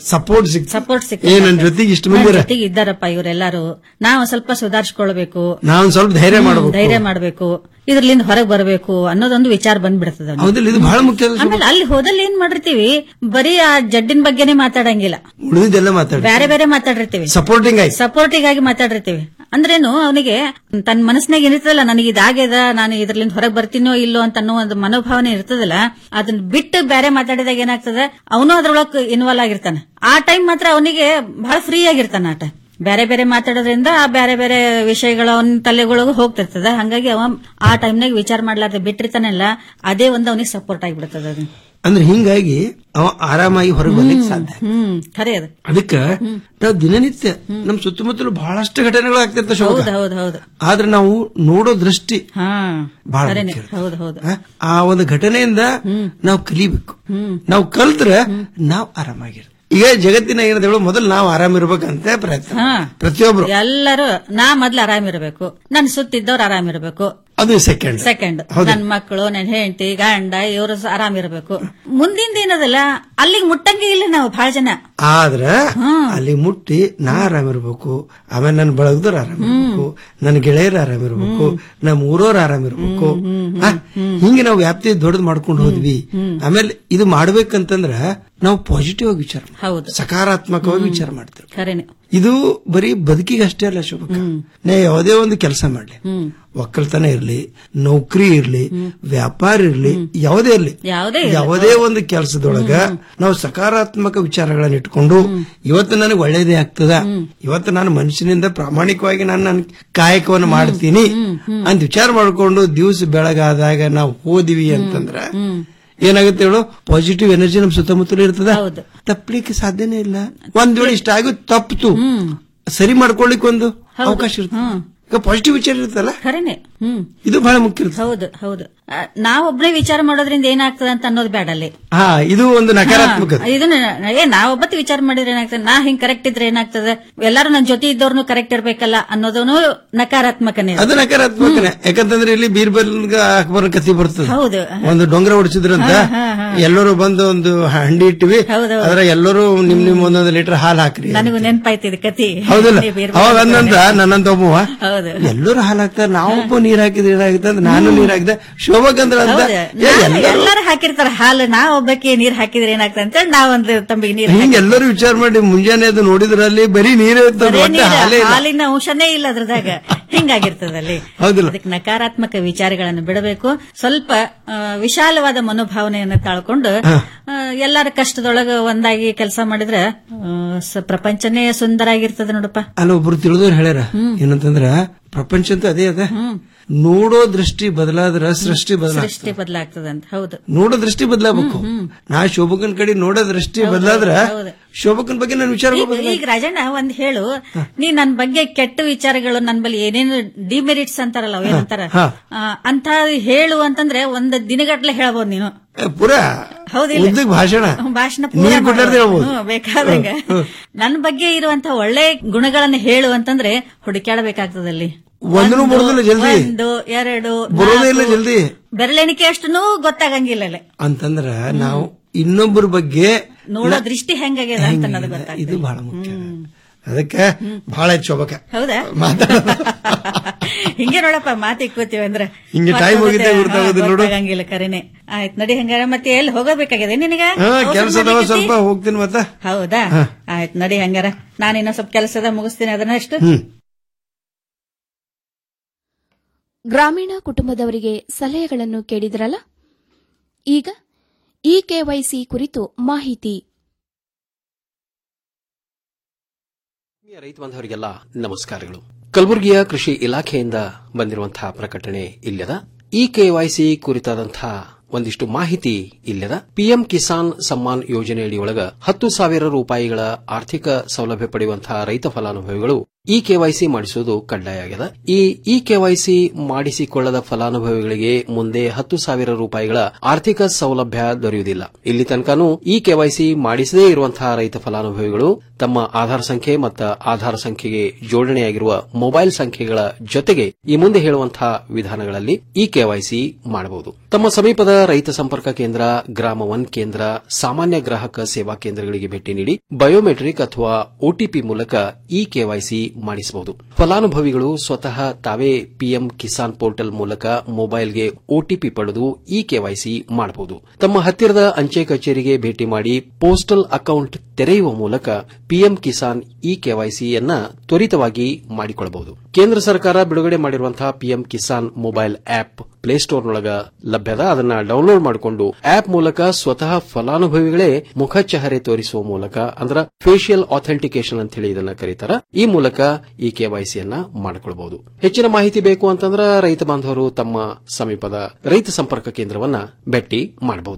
ಸಪೋರ್ಟ್ ಸಿಕ್ ಸಪೋರ್ಟ್ ಏ ನನ್ ಜೊತೆಗೆ ಇಷ್ಟು ಮಂದಿ ಇರ. ಜೊತೆಗೆ ಇದ್ದಾರಪ್ಪ ಇವರೆಲ್ಲರೂ ನಾವು ಸ್ವಲ್ಪ ಸುಧಾರಿಸ್ಕೊಳ್ಬೇಕು ನಾವ್ ಒಂದ್ ಸ್ವಲ್ಪ ಧೈರ್ಯ ಹ್ಮ್, ಮಾಡ್ಬೇಕು ಧೈರ್ಯ ಮಾಡ್ಬೇಕು ಇದ್ರಲಿಂದ ಹೊರಗೆ ಬರಬೇಕು ಅನ್ನೋದೊಂದು ವಿಚಾರ ಬಂದ್ಬಿಡ್ತದ ಅವ್ನಿಗೆ. ಹೌದಿಲ್ಲ ಇದು ಬಹಳ ಮುಖ್ಯ ಅಲ್ಲ ಆಮೇಲೆ ಅಲ್ಲಿ ಹೋದಲ್ಲಿ ಏನ್ ಮಾಡಿರ್ತೀವಿ ಬರೀ ಆ ಜಡ್ಡಿನ ಬಗ್ಗೆನೇ ಮಾತಾಡಂಗಿಲ್ಲ ಉಳಿದಿದ್ದೆಲ್ಲ ಮಾತಾಡಿ ಬೇರೆ ಬೇರೆ ಮಾತಾಡಿರ್ತೀವಿ ಸಪೋರ್ಟಿಂಗ್ ಆಯ್ತು ಸಪೋರ್ಟಿಂಗ್ ಆಗಿ ಮಾತಾಡಿರ್ತೀವಿ ಅಂದ್ರೇನು ಅವನಿಗೆ ತನ್ನ ಮನಸ್ಸಿನಾಗ ಏನಿರ್ತದಲ್ಲ ನನಗೆ ಇದಾಗ್ಯದ ನಾನು ಇದ್ರಲಿಂದ ಹೊರಗೆ ಬರ್ತೀನೋ ಇಲ್ಲೋ ಅಂತ ಅನ್ನೋ ಒಂದು ಮನೋಭಾವನೆ ಇರ್ತದಲ್ಲ ಅದನ್ನ ಬಿಟ್ಟು ಬೇರೆ ಮಾತಾಡಿದಾಗ ಏನಾಗ್ತದ ಅವನು ಅದ್ರೊಳಗೆ ಇನ್ವಾಲ್ವ್ ಆಗಿರ್ತಾನೆ ಆ ಟೈಮ್ ಮಾತ್ರ ಅವನಿಗೆ ಬಹಳ ಫ್ರೀ ಆಗಿರ್ತಾನ ಆ ಟೈಮ್ ಬೇರೆ ಬೇರೆ ಮಾತಾಡೋದ್ರಿಂದ ಆ ಬೇರೆ ಬೇರೆ ವಿಷಯಗಳು ಅವನ ತಲೆಗೊಳಗೂ ಹೋಗ್ತಿರ್ತದ ಹಂಗಾಗಿ ಅವ ಆ ಟೈಮ್ನಾಗ ವಿಚಾರ ಮಾಡ್ಲಾರ್ದೆ ಬಿಟ್ಟಿರ್ತಾನಲ್ಲ ಅದೇ ಒಂದು ಅವನಿಗೆ ಸಪೋರ್ಟ್ ಆಗಿಬಿಡ್ತದ ಅದು ಅಂದ್ರೆ ಹಿಂಗಾಗಿ ಅವ ಆರಾಮಾಗಿ ಹೊರಗೆ ಬರ್ಲಿಕ್ಕೆ ಸಾಧ್ಯ ಹ್ಮ್ ಖರೆ ಅದು ಅದಕ್ಕ ನಾವು ದಿನನಿತ್ಯ ನಮ್ ಸುತ್ತಮುತ್ತಲು ಬಹಳಷ್ಟು ಘಟನೆಗಳು ಆಗ್ತಿರ್ತಾವ ಶೋಭಕ್ಕ. ಹೌದು ಹೌದು ಹೌದು ಆದ್ರೆ ನಾವು ನೋಡೋ ದೃಷ್ಟಿ ಹಾ ಬಹಳ ಖರೇನೆ ಮುಖ್ಯ. ಹೌದು ಹೌದು ಆ, ಆ ಒಂದು ಘಟನೆಯಿಂದ ನಾವು ಕಲಿಬೇಕು ನಾವು ಕಲ್ತ್ರ ನಾವು ಆರಾಮಾಗಿರ್ತೀವಿ ಈಗ ಜಗತ್ತಿನ ಏನದ ಹೇಳು ಮೊದಲು ನಾವು ಆರಾಮಿರ್ಬೇಕಂತ ಪ್ರಯತ್ನ ಹಾ ಪ್ರತಿಯೊಬ್ರು ಎಲ್ಲರೂ ನಾ ಮೊದ್ಲು ಆರಾಮಿರ್ಬೇಕು ನನ್ ಸುತ್ತಿದ್ದವ್ರು ಆರಾಮಿರ್ಬೇಕು ಅದು ಸೆಕೆಂಡ್ ಸೆಕೆಂಡ್ ಹೌದು. ನನ್ ಮಕ್ಕಳು ನನ್ ಹೆಂಡತಿ ಗಂಡ ಇವರು ಆರಾಮಿರ್ಬೇಕು ಮುಂದಿಂದ ಏನದಲ್ಲ ಅಲ್ಲಿಗೆ ಮುಟ್ಟಂಗೆ ಇಲ್ಲ ನಾವು ಬಹಳ ಜನ ಆದ್ರ ಅಲ್ಲಿ ಮುಟ್ಟಿ ನಾ ಆರಾಮಿರ್ಬೇಕು ಆಮೇಲೆ ನನ್ನ ಬಳಗದವ್ರು ಆರಾಮಿರ್ಬೇಕು ನನ್ನ ಗೆಳೆಯರು ಆರಾಮಿರ್ಬೇಕು ನಮ್ಮ ಊರವ್ರು ಆರಾಮಿರ್ಬೇಕು ಆ, ಹಿಂಗೆ ನಾವು ವ್ಯಾಪ್ತಿ ದೊಡ್ಡದು ಮಾಡ್ಕೊಂಡು ಹೋದ್ವಿ ಆಮೇಲೆ ಇದು ಮಾಡ್ಬೇಕಂತಂದ್ರ ನಾವು ಪಾಸಿಟಿವ್ ಆಗಿ ವಿಚಾರ ಮಾಡ್ತೀವಿ. ಹೌದು ಸಕಾರಾತ್ಮಕವಾಗಿ ವಿಚಾರ ಮಾಡ್ತೇವೆ ಖರೇನೆ ಇದು ಬರೀ ಬದುಕಿಗೆ ಅಷ್ಟೇ ಅಲ್ಲ ಶುಭಕ ನಾ ಯಾವುದೇ ಒಂದು ಕೆಲಸ ಮಾಡ್ಲಿ ಒಕ್ಕಲ್ತನ ಇರ್ಲಿ ನೌಕರಿ ಇರ್ಲಿ ವ್ಯಾಪಾರ ಇರ್ಲಿ ಯಾವುದೇ ಇರ್ಲಿ ಯಾವುದೇ ಇರ್ಲಿ. ಯಾವುದೇ ಒಂದು ಕೆಲಸದೊಳಗ ನಾವು ಸಕಾರಾತ್ಮಕ ವಿಚಾರಗಳನ್ನ ಇಟ್ಕೊಂಡು ಇವತ್ತು ನನಗೆ ಒಳ್ಳೇದೇ ಆಗ್ತದ ಇವತ್ತು ನಾನು ಮನುಷ್ಯನಿಂದ ಪ್ರಾಮಾಣಿಕವಾಗಿ ನಾನು ನನ್ನ ಕಾಯಕವನ್ನು ಮಾಡ್ತೀನಿ ಅಂತ ವಿಚಾರ ಮಾಡ್ಕೊಂಡು ದಿವಸ ಬೆಳಗಾದಾಗ ನಾವು ಹೋದಿವಿ ಅಂತಂದ್ರ ಏನಾಗುತ್ತೆ ಹೇಳು ಪಾಸಿಟಿವ್ ಎನರ್ಜಿ ನಮ್ ಸುತ್ತಮುತ್ತಲು ಇರ್ತದ ತಪ್ಪಲಿಕ್ಕೆ ಸಾಧ್ಯನೇ ಇಲ್ಲ ಒಂದ್ ವೇಳೆ ಇಷ್ಟ ಆಗಿ ತಪ್ಪಿತು ಸರಿ ಮಾಡ್ಕೊಳ್ಳಿಕ್ ಒಂದು ಅವಕಾಶ ಇರ್ತದೆ ಈಗ ಪಾಸಿಟಿವ್ ವಿಚಾರ ಇರುತ್ತಲ್ಲ ಖರೇನೆ ಹ್ಮ್ ಇದು ಬಹಳ ಮುಖ್ಯ ಇರ್ತದೆ ಹೌದು ಹೌದು ಆ, ನಾವೊಬ್ನೇ ವಿಚಾರ ಮಾಡೋದ್ರಿಂದ ಏನಾಗ್ತದ ಅಂತ ಅನ್ನೋದು ಬೇಡ ಅಲ್ಲಿ ಹಾ ಇದು ಒಂದು ನಕಾರಾತ್ಮಕ ಹಾ, ಇದನ್ನ ಏ ನಾವೊಬ್ಬತ್ತು ವಿಚಾರ ಮಾಡಿದ್ರೆ ಏನಾಗ್ತದೆ ನಾ ಹಿಂಗ್ ಕರೆಕ್ಟ್ ಇದ್ರೆ ಏನಾಗ್ತದೆ ಎಲ್ಲರೂ ನನ್ ಜೊತೆ ಇದ್ದವ್ರನ್ನು ಕರೆಕ್ಟ್ ಇರ್ಬೇಕಲ್ಲ ಅನ್ನೋದನ್ನು ನಕಾರಾತ್ಮಕನೇ ಅದು ನಕಾರಾತ್ಮಕನೇ ಯಾಕಂತಂದ್ರೆ ಇಲ್ಲಿ ಬೀರ್ಬಲ್ ಅಕ್ಬರ್ ಕಥೆ ಬರ್ತದೆ ಹೌದು ಒಂದು ಡೊಂಗರ ಹೊಡಿಸಿದ್ರಂತ ಹಾ, ಹಾ, ಹಾ. ಎಲ್ಲರೂ ಬಂದು ಒಂದು ಹಂಡಿ ಇಟ್ಟಿವಿ ಹೌದು. ಅದ್ರ ಎಲ್ಲರೂ ನಿಮ್ ನಿಮ್ ಒಂದೊಂದು ಲೀಟರ್ ಹಾಲು ಹಾಕ್ರಿ ನನಗೂ ನೆನ್ಪಾಯ್ತಿದ್ ಕತಿ ಹೌದಿಲ್ಲ ನೀವ್ ಬೇರೆ ಅವಾಗ ಬೇರೆ ಅಂದಂತ ನನ್ನಂತ ಒಬ್ಬವ ಹೌದು ಎಲ್ಲರೂ ಹಾಲು ಹಾಕ್ತಾರೆ ನಾವೊಬ್ಬ ನೀರ್ ಹಾಕಿದ್ರೆ ಏನಾಗುತ್ತೆ ಅಂತ ನಾನು ನೀರ್ ಹಾಕಿದೆ ಶೋಭಕಂದ್ರ ಅಂತ ಹೌದು ಏ, ನಾನು ಎಲ್ಲರೂ ಎಲ್ಲರೂ ಹಾಕಿರ್ತಾರ ಹಾಲು ನಾ ಒಬ್ಬಕ್ಕೆ ನೀರ್ ಹಾಕಿದ್ರೆ ಏನಾಗ್ತದೆ ಅಂತ ನಾವೊಂದು ತಂಬಿಗೆ ನೀರ್ ಹಿಂಗ್ ಎಲ್ಲರೂ ವಿಚಾರ ಮಾಡಿ ಮುಂಜಾನೆ ಅದು ನೋಡಿದ್ರಲ್ಲಿ ಬರೀ ನೀರೇ ಇರ್ತದೆ ಬರೇ ಒಟ್ಟ ನೀರು, ಹಾಲೇ ಇಲ್ಲ ಹಾಲಿನ ಅಂಶನೇ ಇಲ್ಲ ಅದ್ರದಾಗ ಹಿಂಗಾಗಿರ್ತದಲ್ಲಿ ಹೌದಿಲ್ಲ ಅದಕ್ಕೆ ನಕಾರಾತ್ಮಕ ವಿಚಾರಗಳನ್ನು ಬಿಡಬೇಕು ಸ್ವಲ್ಪ ಆ, ವಿಶಾಲವಾದ ಮನೋಭಾವನೆಯನ್ನು ತಾಳ್ಕೊಂಡು ಆ, ಎಲ್ಲರ ಕಷ್ಟದೊಳಗ ಒಂದಾಗಿ ಕೆಲಸ ಮಾಡಿದ್ರೆ ಆ, ಸ- ಪ್ರಪಂಚನೇ ಸುಂದರ ಆಗಿರ್ತದೆ ನೋಡಪ್ಪ ಅಲ್ಲ ಒಬ್ರು ತಿಳಿದವ್ರು ಹೇಳ್ಯಾರ ಏನಂತಂದ್ರ ಪ್ರಪಂಚ ಅಂತ ಅದೇ ಅದ ನೋಡೋ ದೃಷ್ಟಿ ಬದಲಾದ್ರ ಸೃಷ್ಟಿ ಬದಲಾ ಸೃಷ್ಟಿ ಬದಲಾಗ್ತದೆ ಅಂತ ಹೌದು ನೋಡೋ ದೃಷ್ಟಿ ಬದಲಾಗಬೇಕು ನಾ ಶೋಭಕನ್ ಕಡೆ ನೋಡೋ ದೃಷ್ಟಿ ಬದಲಾದ್ರ ಹೌದು. ಶೋಭಕನ್ ಬಗ್ಗೆ ನಾನು ವಿಚಾರ ಈಗ ಈಗ ರಾಜಣ್ಣ ಒಂದ್ ಹೇಳು ನೀ ನನ್ ಬಗ್ಗೆ ಕೆಟ್ಟ ವಿಚಾರಗಳು ನನ್ ಬಳಿ ಏನೇನು ಡಿಮೆರಿಟ್ಸ್ ಅಂತಾರಲ್ಲ ಅವ್ ಏನಂತಾರ ಹಾ. ಆ, ಅಂತ ಹೇಳು ಅಂತಂದ್ರೆ ಒಂದ್ ದಿನಗಟ್ಲೆ ಹೇಳ್ಬೋದು ನೀನು ಪೂರ ಹೌದಿಲ್ಲ ಉದ್ದಕ್ ಭಾಷಣ ಭಾಷಣ ಪೂರ ನೀರ್ ಕೊಟ್ಟಾರ್ದೆ ಮಾಡ್ಬೋದು. ಹೇಳ್ಬೋದು. ಹ್ಮ್, ಬೇಕಾದಂಗ ನನ್ ಬಗ್ಗೆ ಇರುವಂತ ಒಳ್ಳೆ ಗುಣಗಳನ್ನ ಹೇಳು ಅಂತಂದ್ರೆ ಹುಡುಕ್ಯಾಡಬೇಕಾಗ್ತದಲ್ಲಿ ಒಂದೂ ಬರೋದಿಲ್ಲ ಜಲ್ದಿ ಒಂದು ಎರಡು ಬರೋದೇ ಇಲ್ಲ ನಾಲ್ಕು, ಜಲ್ದಿ ಬೆರಳೆಣಿಕೆ ಅಷ್ಟೂ ಗೊತ್ತಾಗಂಗಿಲ್ಲ ಅಲ್ಲಿ. ಅಂತಂದ್ರ ನಾವು ಇನ್ನೊಬ್ಬರ ಬಗ್ಗೆ ನೋಡೋ ದೃಷ್ಟಿ ಹೆಂಗಾಗ್ಯದ ಅಂತ ಅನ್ನೋದು ಗೊತ್ತಾಗ್ತದೆ ಇದು ಬಹಳ ಮುಖ್ಯ ಅದಕ್ಕೆ ಬಹಳ ಹೆಚ್ಚು ಶೋಭಕ ಹೌದಾ ಹಿಂಗೆ ನೋಡಪ್ಪ ಮಾತಿ ಕೂತೀವಿ ಅಂದ್ರೆ ಹಿಂಗೆ time ಹೋಗಿದ್ದೇ ಗೊತ್ತಾಗೋದಿಲ್ಲ ನೋಡು. ಗೊತ್ತಾಗಂಗಿಲ್ಲ ಕರೆನೆ ಆಯ್ತು ನಡಿ ಹಂಗಾರ ಮತ್ತೆ ಎಲ್ಲಿ ಹೋಗಬೇಕಾಗಿದೆ ನಿನಗ ಹಾ ಅವಸರ ಕೆಲಸ ಅದಾವ ಮಾಡ್ಲಿಕತ್ತಿ? ಸ್ವಲ್ಪ ಹೋಗ್ತೀನಿ ಮತ್ತ ಹೌದಾ ಆಯ್ತು ನಡಿ ಹಂಗಾರ ನಾನು ಇನ್ನೊಂದ್ ಸ್ವಲ್ಪ ಕೆಲಸದ ಮುಗಿಸ್ತೀನಿ ಅದನ್ನ ಅಷ್ಟು ಹ್ಮ್ ಗ್ರಾಮೀಣ ಕುಟುಂಬದವರಿಗೆ ಸಲಹೆಗಳನ್ನು ಕೇಳಿದ್ರಲ್ಲ ಈಗ ಈ ಕೆವೈಸಿ ಕುರಿತು ಮಾಹಿತಿ ರೈತ ಬಾಂಧವರಿಗೆಲ್ಲ ನಮಸ್ಕಾರಗಳು ಕಲಬುರಗಿಯ ಕೃಷಿ ಇಲಾಖೆಯಿಂದ ಬಂದಿರುವಂತಹ ಪ್ರಕಟಣೆ ಇಲ್ಲದ ಈ ಕೆವೈಸಿ ಕುರಿತಾದಂತಹ ಒಂದಿಷ್ಟು ಮಾಹಿತಿ ಇಲ್ಲದ ಪಿಎಂ ಕಿಸಾನ್ ಸಮ್ಮಾನ್ ಯೋಜನೆಯಡಿಯೊಳಗ ಹತ್ತು ಸಾವಿರ ರೂಪಾಯಿಗಳ ಆರ್ಥಿಕ ಸೌಲಭ್ಯ ಪಡೆಯುವಂತಹ ರೈತ ಫಲಾನುಭವಿಗಳು ಇ ಕೆವೈಸಿ ಮಾಡಿಸುವುದು ಕಡ್ಡಾಯ ಆಗಿದೆ ಈ ಇ ಕೆವೈಸಿ ಮಾಡಿಸಿಕೊಳ್ಳದ ಫಲಾನುಭವಿಗಳಿಗೆ ಮುಂದೆ ಹತ್ತು ಸಾವಿರ ರೂಪಾಯಿಗಳ ಆರ್ಥಿಕ ಸೌಲಭ್ಯ ದೊರೆಯುವುದಿಲ್ಲ ಇಲ್ಲಿ ತನಕನೂ ಇ ಕೆವೈಸಿ ಮಾಡಿಸದೇ ಇರುವಂತಹ ರೈತ ಫಲಾನುಭವಿಗಳು ತಮ್ಮ ಆಧಾರ್ ಸಂಖ್ಯೆ ಮತ್ತು ಆಧಾರ್ ಸಂಖ್ಯೆಗೆ ಜೋಡಣೆಯಾಗಿರುವ ಮೊಬೈಲ್ ಸಂಖ್ಯೆಗಳ ಜೊತೆಗೆ ಈ ಮುಂದೆ ಹೇಳುವಂತಹ ವಿಧಾನಗಳಲ್ಲಿ ಇ ಕೆವೈಸಿ ಮಾಡಬಹುದು ತಮ್ಮ ಸಮೀಪದ ರೈತ ಸಂಪರ್ಕ ಕೇಂದ್ರ ಗ್ರಾಮ ಒನ್ ಕೇಂದ್ರ ಸಾಮಾನ್ಯ ಗ್ರಾಹಕ ಸೇವಾ ಕೇಂದ್ರಗಳಿಗೆ ಭೇಟಿ ನೀಡಿ ಬಯೋಮೆಟ್ರಿಕ್ ಅಥವಾ ಒಟಿಪಿ ಮೂಲಕ ಇ ಕೆವೈಸಿ ಮಾಡಿಸಬಹುದು ಫಲಾನುಭವಿಗಳು ಸ್ವತಃ ತಾವೇ ಪಿಎಂ ಕಿಸಾನ್ ಪೋರ್ಟಲ್ ಮೂಲಕ ಮೊಬೈಲ್ಗೆ ಒಟಿಪಿ ಪಡೆದು ಇ ಕೆವೈಸಿ ಮಾಡಬಹುದು ತಮ್ಮ ಹತ್ತಿರದ ಅಂಚೆ ಕಚೇರಿಗೆ ಭೇಟಿ ಮಾಡಿ ಪೋಸ್ಟಲ್ ಅಕೌಂಟ್ ತೆರೆಯುವ ಮೂಲಕ ಪಿಎಂ ಕಿಸಾನ್ ಇ ಕೆವೈಸಿಯನ್ನ ತ್ವರಿತವಾಗಿ ಮಾಡಿಕೊಳ್ಳಬಹುದು ಕೇಂದ್ರ ಸರ್ಕಾರ ಬಿಡುಗಡೆ ಮಾಡಿರುವಂತಹ ಪಿಎಂ ಕಿಸಾನ್ ಮೊಬೈಲ್ ಆಪ್ ಪ್ಲೇಸ್ಟೋರ್ನೊಳಗ ಲಭ್ಯದ ಅದನ್ನ ಡೌನ್ಲೋಡ್ ಮಾಡಿಕೊಂಡು ಆಪ್ ಮೂಲಕ ಸ್ವತಃ ಫಲಾನುಭವಿಗಳೇ ಮುಖಚಹರೆ ತೋರಿಸುವ ಮೂಲಕ ಅಂದ್ರ ಫೇಶಿಯಲ್ ಆಥೆಂಟಿಕೇಶನ್ ಅಂತ ಹೇಳಿ ಇದನ್ನ ಕರೀತಾರ ಈ ಮೂಲಕ ಈ ಕೆವೈಸಿಯನ್ನ ಮಾಡಿಕೊಳ್ಳಬಹುದು ಹೆಚ್ಚಿನ ಮಾಹಿತಿ ಬೇಕು ಅಂತಂದ್ರ ರೈತ ಬಾಂಧವರು ತಮ್ಮ ಸಮೀಪದ ರೈತ ಸಂಪರ್ಕ ಕೇಂದ್ರವನ್ನ ಭೇಟಿ ಮಾಡಬಹುದು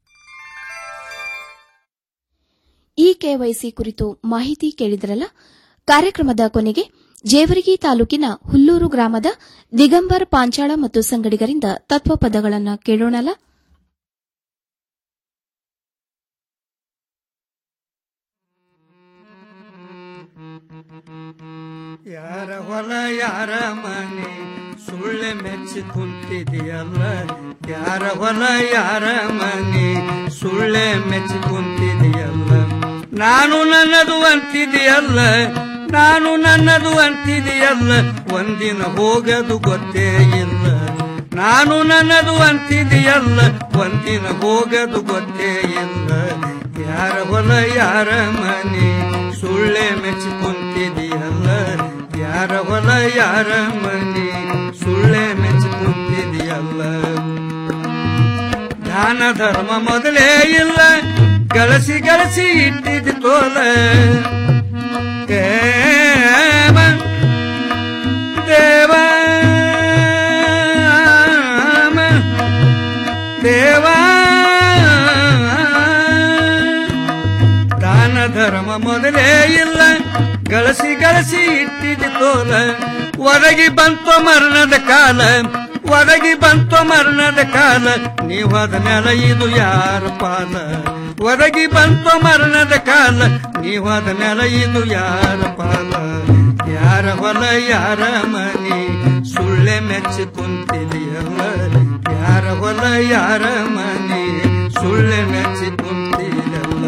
ಈ ಕೆವೈಸಿ ಕುರಿತು ಮಾಹಿತಿ ಕೇಳಿದ್ರಲ್ಲ ಕಾರ್ಯಕ್ರಮದ ಕೊನೆಗೆ ಜೇವರಗಿ ತಾಲೂಕಿನ ಹುಲ್ಲೂರು ಗ್ರಾಮದ ದಿಗಂಬರ್ ಪಾಂಚಾಳ ಮತ್ತು ಸಂಗಡಿಗರಿಂದ ತತ್ವಪದಗಳನ್ನು ಕೇಳೋಣಲ್ಲ ಯಾರ ಹೊಲ ಯಾರ ಮನೆ ಸುಳ್ಳೆ ಮೆಚ್ಚಿ ಕುಂತಿದೆಯಲ್ಲ ಯಾರ ಹೊಲ ಯಾರ ಮನೆ ಸುಳ್ಳೆ ಮೆಚ್ಚಿ ಕುಂತಿದೆಯಲ್ಲ ನಾನು ನನ್ನದು ಅಂತಿದೆಯಲ್ಲ ನಾನು ನನ್ನದು ಅಂತಿದೆಯಲ್ಲ ಒಂದಿನ ಹೋಗದು ಗೊತ್ತೇ ಇಲ್ಲ ನಾನು ನನ್ನದು ಅಂತಿದೆಯಲ್ಲ ಒಂದಿನ ಹೋಗದು ಗೊತ್ತೇ ಇಲ್ಲ ಯಾರ ಹೊಲ ಯಾರ ಮನೆ ಸುಳ್ಳೆ ಮೆಚ್ಚಿ ಕುಂತಿದೆಯಲ್ಲ ಯಾರ ಹೊಲ ಯಾರ ಮನೆ ಸುಳ್ಳೆ ಮೆಚ್ಚಿ ಕುಂತಿದೆಯಲ್ಲ ದಾನ ಧರ್ಮ ಮೊದಲೇ ಇಲ್ಲ ಗಳಸಿ ಗಳಸಿ ಇಟ್ಟಿದ್ದು ತೋಲ ದೇವ ದೇವ ದೇವ ದಾನ ಧರ್ಮ ಮೊದಲೇ ಇಲ್ಲ ಗಳಸಿ ಗಳಸಿ ಇಟ್ಟಿದ್ದು ತೋಲ ಒದಗಿ ಬಂತು ಮರಣದ ಕಾಲ ಒದಗಿ ಬಂತು ಮರಣದ ಕಾಲ ನೀವಾದ ನೆಲ ಇದು ಯಾರ ಪಾಲ ಒದಗಿ ಬಂತು ಮರಣದ ಕಾಲ ನೀವಾದ ನೆಲ ಇದು ಯಾರ ಪಾಲ ಯಾರ ಹೊಲ ಯಾರ ಮನಿ ಸುಳ್ಳೆ ಮೆಚ್ಚಿ ಕುಂತಿದೆಯಲ್ಲ ಯಾರ ಹೊಲ ಯಾರ ಮನಿ ಸುಳ್ಳೆ ಮೆಚ್ಚಿ ಕುಂತಿದೆಯಲ್ಲ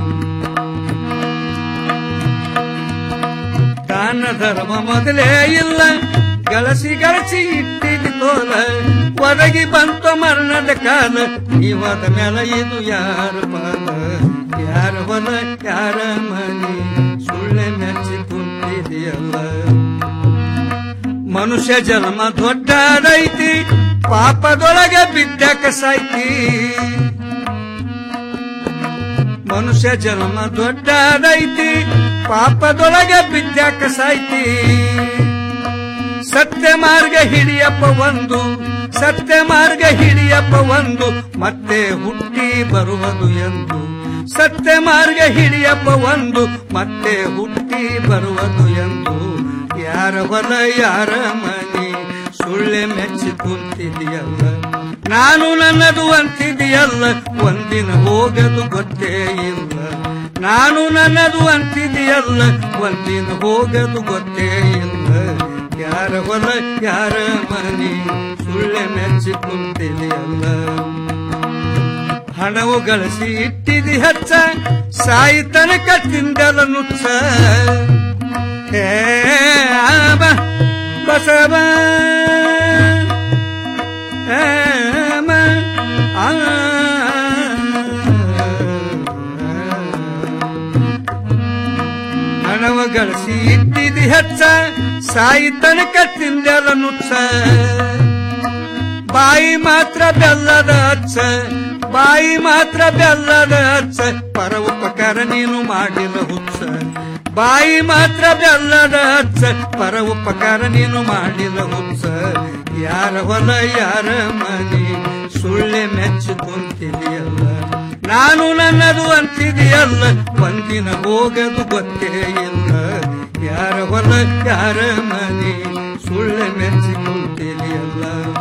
ದಾನ ಧರ್ಮ ಮೊದಲೇ ಇಲ್ಲ ಗಳಸಿ ಗಳಸಿ ಇಟ್ಟಿದ್ದು ತೋಲ ಒದಗಿ ಬಂತು ಮರಣದ ಕಾಲ ಇವಾದ ನೆಲ ಇದು ಯಾರ ಪಾಲ ಯಾರ ಹೊಲ ಯಾರ ಮನಿ ಸುಳ್ಳೆ ಮೆಚ್ಚಿ ಕುಂತಿದೆಯಲ್ಲ ಮನುಷ್ಯ ಜನ್ಮ ದೊಡ್ಡದೈತಿ ಪಾಪದೊಳಗೆ ಬಿದ್ದಕ ಸಾಯ್ತಿ ಮನುಷ್ಯ ಜನ್ಮ ದೊಡ್ಡದೈತಿ ಪಾಪದೊಳಗೆ ಬಿದ್ಯಾಕ ಸಾಯ್ತಿ ಸತ್ಯ ಮಾರ್ಗ ಹಿಡಿಯಪ್ಪ ಒಂದು ಸತ್ಯ ಮಾರ್ಗ ಹಿಡಿಯಪ್ಪ ಒಂದು ಮತ್ತೆ ಹುಟ್ಟಿ ಬರುವುದು ಎಂದು ಸತ್ಯ ಮಾರ್ಗ ಹಿಡಿಯಪ್ಪ ಒಂದು ಮತ್ತೆ ಹುಟ್ಟಿ ಬರುವುದು ಎಂದು ಯಾರ ಹೊಲ ಯಾರ ಮನಿ ಸುಳ್ಳೆ ಮೆಚ್ಚಿ ಕುಂತಿದೆಯಲ್ಲ ನಾನು ನನ್ನದು ಅಂತಿದೆಯಲ್ಲ ಒಂದಿನ ಹೋಗದು ಗೊತ್ತೇ ಇಲ್ಲ ನಾನು ನನ್ನದು ಅಂತಿದೆಯಲ್ಲ ಒಂದಿನ ಹೋಗದು ಗೊತ್ತೇ ಇಲ್ಲ ಯಾರ ಹೊಲ ಯಾರ ಮನಿ ಸುಳ್ಳೆ ಮೆಚ್ಚಿ ಕುಂತಿದೆಯಲ್ಲ ಹಣವು ಗಳಿಸಿ ಇಟ್ಟಿದಿ ಹಚ್ಚ ಸಾಯಿ ತನಕ ತಿಂದಲ ನುಚ್ಚ ಹೇ ಆಮ ಬಸವ ಹೇಮ ಆ ಹಣವ ಗಳಿಸಿ ಇಟ್ಟಿದಿ ಹಚ್ಚ ಸಾಯಿ ತನಕ ತಿಂದಲ ನುಚ್ಚ ಬಾಯಿ ಮಾತ್ರ ಬೆಲ್ಲದ ಅಚ್ಚ ಬಾಯಿ ಮಾತ್ರ ಬೆಲ್ಲದ ಅಚ್ಚ ಪರ ಉಪಕಾರ ನೀನು ಮಾಡಿಲ್ಲ ಹುಚ್ಚ ಬಾಯಿ ಮಾತ್ರ ಬೆಲ್ಲದ ಅಚ್ಚ ಪರ ಉಪಕಾರ ನೀನು ಮಾಡಿಲ್ಲ ಹುಚ್ಚ ಯಾರ ಹೊಲ ಯಾರ ಮನಿ ಸುಳ್ಳೆ ಮೆಚ್ಚಿ ಕುಂತಿದೆಯಲ್ಲ ನಾನು ನನ್ನದು ಅಂತಿದೆಯಲ್ಲ ಒಂದಿನ ಹೋಗದು ಗೊತ್ತೇ ಇಲ್ಲ ಯಾರ ಹೊಲ ಯಾರ ಮನೆ ಸುಳ್ಳೆ ಮೆಚ್ಚಿಕೊಂತೀರಿಯಲ್ಲ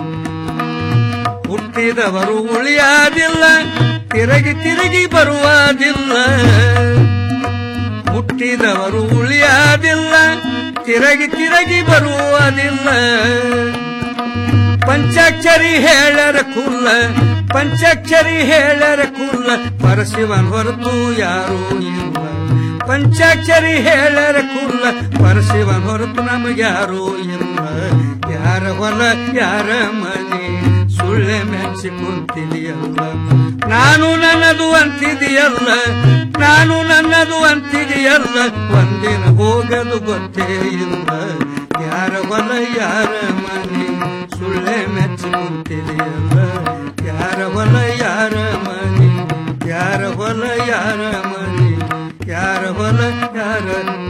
ಹುಟ್ಟಿದವರು ಉಳಿಯಾದಿಲ್ಲ ತಿರುಗಿ ತಿರುಗಿ ಬರುವುದಿಲ್ಲ ಹುಟ್ಟಿದವರು ಉಳಿಯಾದಿಲ್ಲ ತಿರುಗಿ ತಿರುಗಿ ಬರುವುದಿಲ್ಲ ಪಂಚಾಕ್ಷರಿ ಹೇಳರ ಕುಲ್ಲ ಪಂಚಾಕ್ಷರಿ ಹೇಳರ ಕುಲ್ಲ ಪರಶಿವನ್ ಹೊರತು ಯಾರೂ ಇಲ್ಲ ಪಂಚಾಕ್ಷರಿ ಹೇಳರ ಕುಲ್ಲ ಪರಶಿವನ್ ಹೊರತು ನಮಗ್ಯಾರೂ ಇಲ್ಲ ಯಾರ ಹೊಲ ಯಾರ ಮನೆ ಸುಳ್ಳೆ ಮೆಚ್ಚಿ ಕುಂತಿದೆಯಲ್ಲ ನಾನು ನನ್ನದು ಅಂತಿದೆಯಲ್ಲ ನಾನು ನನ್ನದು ಅಂತಿದೆಯಲ್ಲ ಒಂದಿನ ಹೋಗದು ಗೊತ್ತೇ ಇಲ್ಲ ಯಾರ ಹೊಲ ಯಾರ ಮನೆ ಸುಳ್ಳೆ ಮೆಚ್ಚಿ ಕುಂತಿದೆಯಲ್ಲ ಯಾರ ಹೊಲ ಯಾರ ಮನೆ ಯಾರ ಹೊಲ ಯಾರ ಮನೆ ಯಾರ ಹೊಲ ಯಾರ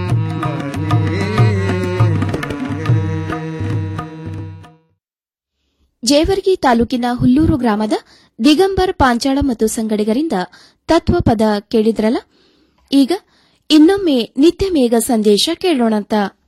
ಜೇವರ್ಗಿ ತಾಲೂಕಿನ ಹುಲ್ಲೂರು ಗ್ರಾಮದ ದಿಗಂಬರ್ ಪಾಂಚಾಳ ಮತ್ತು ಸಂಗಡಿಗರಿಂದ ತತ್ವಪದ ಕೇಳಿದ್ರಲ್ಲ ಈಗ ಇನ್ನೊಮ್ಮೆ ನಿತ್ಯ ಮೇಘ ಸಂದೇಶ ಕೇಳೋಣಂತ